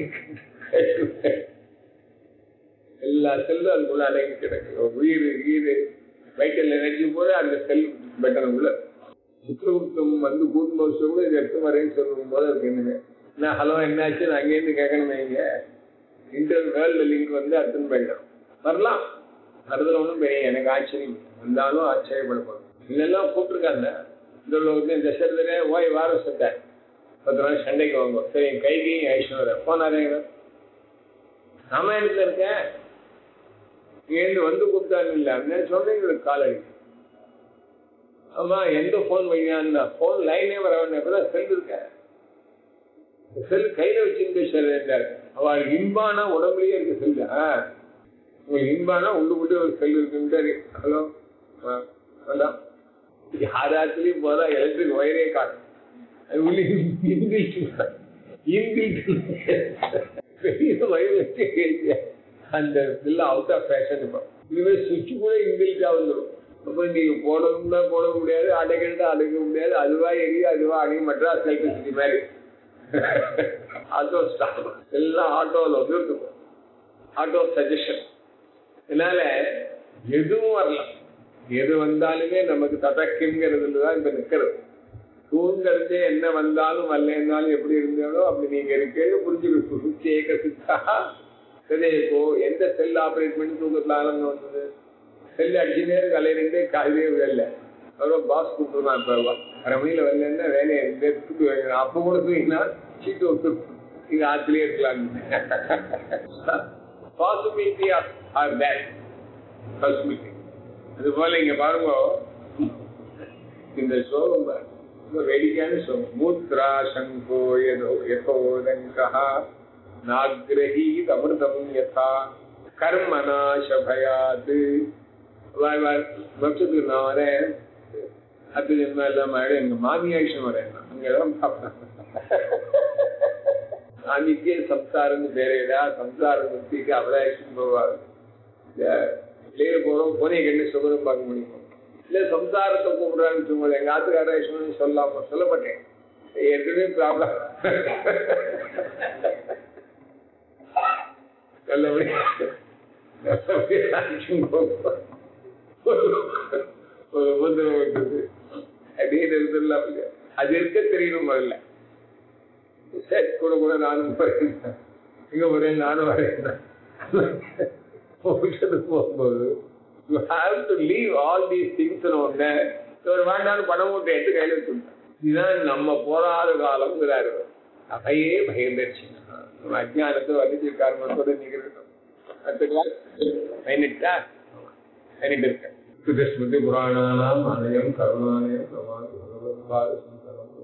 எல்லா செல்லும் அதுக்குள்ள அடங்கி கிடக்கு உயிர் ஈரு வயிற்றில் நினைக்கும் போது அந்த செல் பெட்டன உள்ள சுத்திரகுப்தம் வந்து கூட்டும் போது கூட இது எடுத்து வரேன்னு சொல்லும் போது அதுக்கு என்னங்க நான் ஹலோ என்னாச்சு நான் அங்கேருந்து கேட்கணுமே இங்க இன்டர் வேர்ல்டு லிங்க் வந்து அட்டன் பண்ணிடும் வரலாம் அதுல ஒன்றும் பெரிய எனக்கு ஆச்சரியம் வந்தாலும் ஆச்சரியப்படப்படும் இதெல்லாம் கூப்பிட்டுருக்காங்க இந்த வந்து தசரதனே ஓய் வார சொன்னேன் பத்து நாள் சண்டைக்கு வாங்க சரி என் கைக்கு ஐஸ்வர்யா போனாரே ராமாயணத்துல இருக்கேன் இங்கேருந்து வந்து கூப்பிட்டாங்க இல்ல அப்படின்னு சொன்னீங்களுக்கு கால் அடிக்கும் ஆமா எந்த போன் வைக்கிறான்னா போன் லைனே வர வேண்டிய செல் இருக்கேன் செல் கையில வச்சிருந்து சார் அவள் இன்பானா உடம்புலயே இருக்கு செல்லு உங்களுக்கு இன்பானா உள்ளுக்குள்ளே ஒரு செல் இருக்குன்னு ஹலோ வேண்டாம் யாராத்துலயும் போதா எலக்ட்ரிக் ஒயரே காணும் அது உள்ள இன்பில்ட் இன்பில்ட் பெரிய வயர் வச்சு அந்த இதெல்லாம் அவுட் ஆஃப் ஃபேஷன் இப்போ இனிமே சுவிட்ச் கூட இங்கிலீஷா வந்துடும் அப்போ நீங்க போடணும்னா போட முடியாது அடைக்கிறது அடைக்க முடியாது அதுவா எரியும் அதுவா அடையும் மெட்ராஸ் எலக்ட்ரிசிட்டி மாதிரி ஆட்டோ ஸ்டாப் எல்லாம் ஆட்டோவில் வந்துருக்கும் ஆட்டோ சஜஷன் அதனால எதுவும் வரலாம் எது வந்தாலுமே நமக்கு ததக்குங்கிறதுல தான் இப்ப நிக்கிறது தூங்கிறதே என்ன வந்தாலும் வரலன்னாலும் எப்படி இருந்தாலும் அப்படி நீங்க இருக்கேன்னு புரிஞ்சுக்கிட்டு சுச்சேக சித்தா இப்போ எந்த செல் ஆபரேட் பண்ணி தூக்கத்துல ஆனந்தம் வந்தது செல் அடிச்சுட்டே இருக்கு அலையிலே காலையிலே வேலை அப்புறம் பாஸ் கூப்பிட்டுருவான் இப்ப அரை மணியில வரலன்னா வேலையை எடுத்துட்டு வைக்கணும் அப்ப கூட தூங்கினா சீட்டு விட்டு நீங்க ஆத்திலே இருக்கலாம் பாசிபிலிட்டி ஆர் பேட் பாசிபிலிட்டி அது போல இங்க பாருங்க இந்த சோகம் பாருங்க ரொம்ப வேடிக்கையான சோகம் மூத்ரா சங்கோ எதோ யதோதங்கா நாகிரகீத் அமிர்தம் யதா கர்மநாசபயாத் பக்ஷத்துக்கு நான் வரேன் அது என்ன இல்லாம எங்க மாமியாட்சம் வரேன் அங்கதான் அன்னைக்கே சம்சாரம்னு பேரேடா சம்சார முக்திக்கு அவலாட்சம் போவார் வெளியில போறோம் போனே கண்டு சுகரம் பார்க்க முடியும் இல்ல சம்சாரத்தை கூப்பிடுறான்னு சொல்லுங்க எங்க ஆத்துக்காரேஷன் சொல்லாம சொல்லப்பட்டேன் ஏற்கனவே ப்ராப்ளம் ஒரு உபதிரவம் இருக்குது அப்படின்னு இருந்துடலாம் இல்லையா அது இருக்க தெரியணும் முதல்ல சரி கூட கூட நானும் வரேன் இங்க வரேன் நானும் வரேன் போகும்போது you have to leave all these things ஒன்னு ஒரு வேண்டாம் பணம் மூட்டை எடுத்து கையில வச்சுட்டான் இதுதான் நம்ம போராத காலம்ங்கிறாரு அவையே பயந்தடிச்சு நம்ம அஜானத்தை வலிச்சு காரணத்தோட நீங்க அடுத்த கிளாஸ் பயனிட்டா பயனிட்டு இருக்கேன் ஸ்மிருதி புராணானாம் ஆலயம் கருணாலயம் பிரமாணம் பகவத்பாத சங்கரம்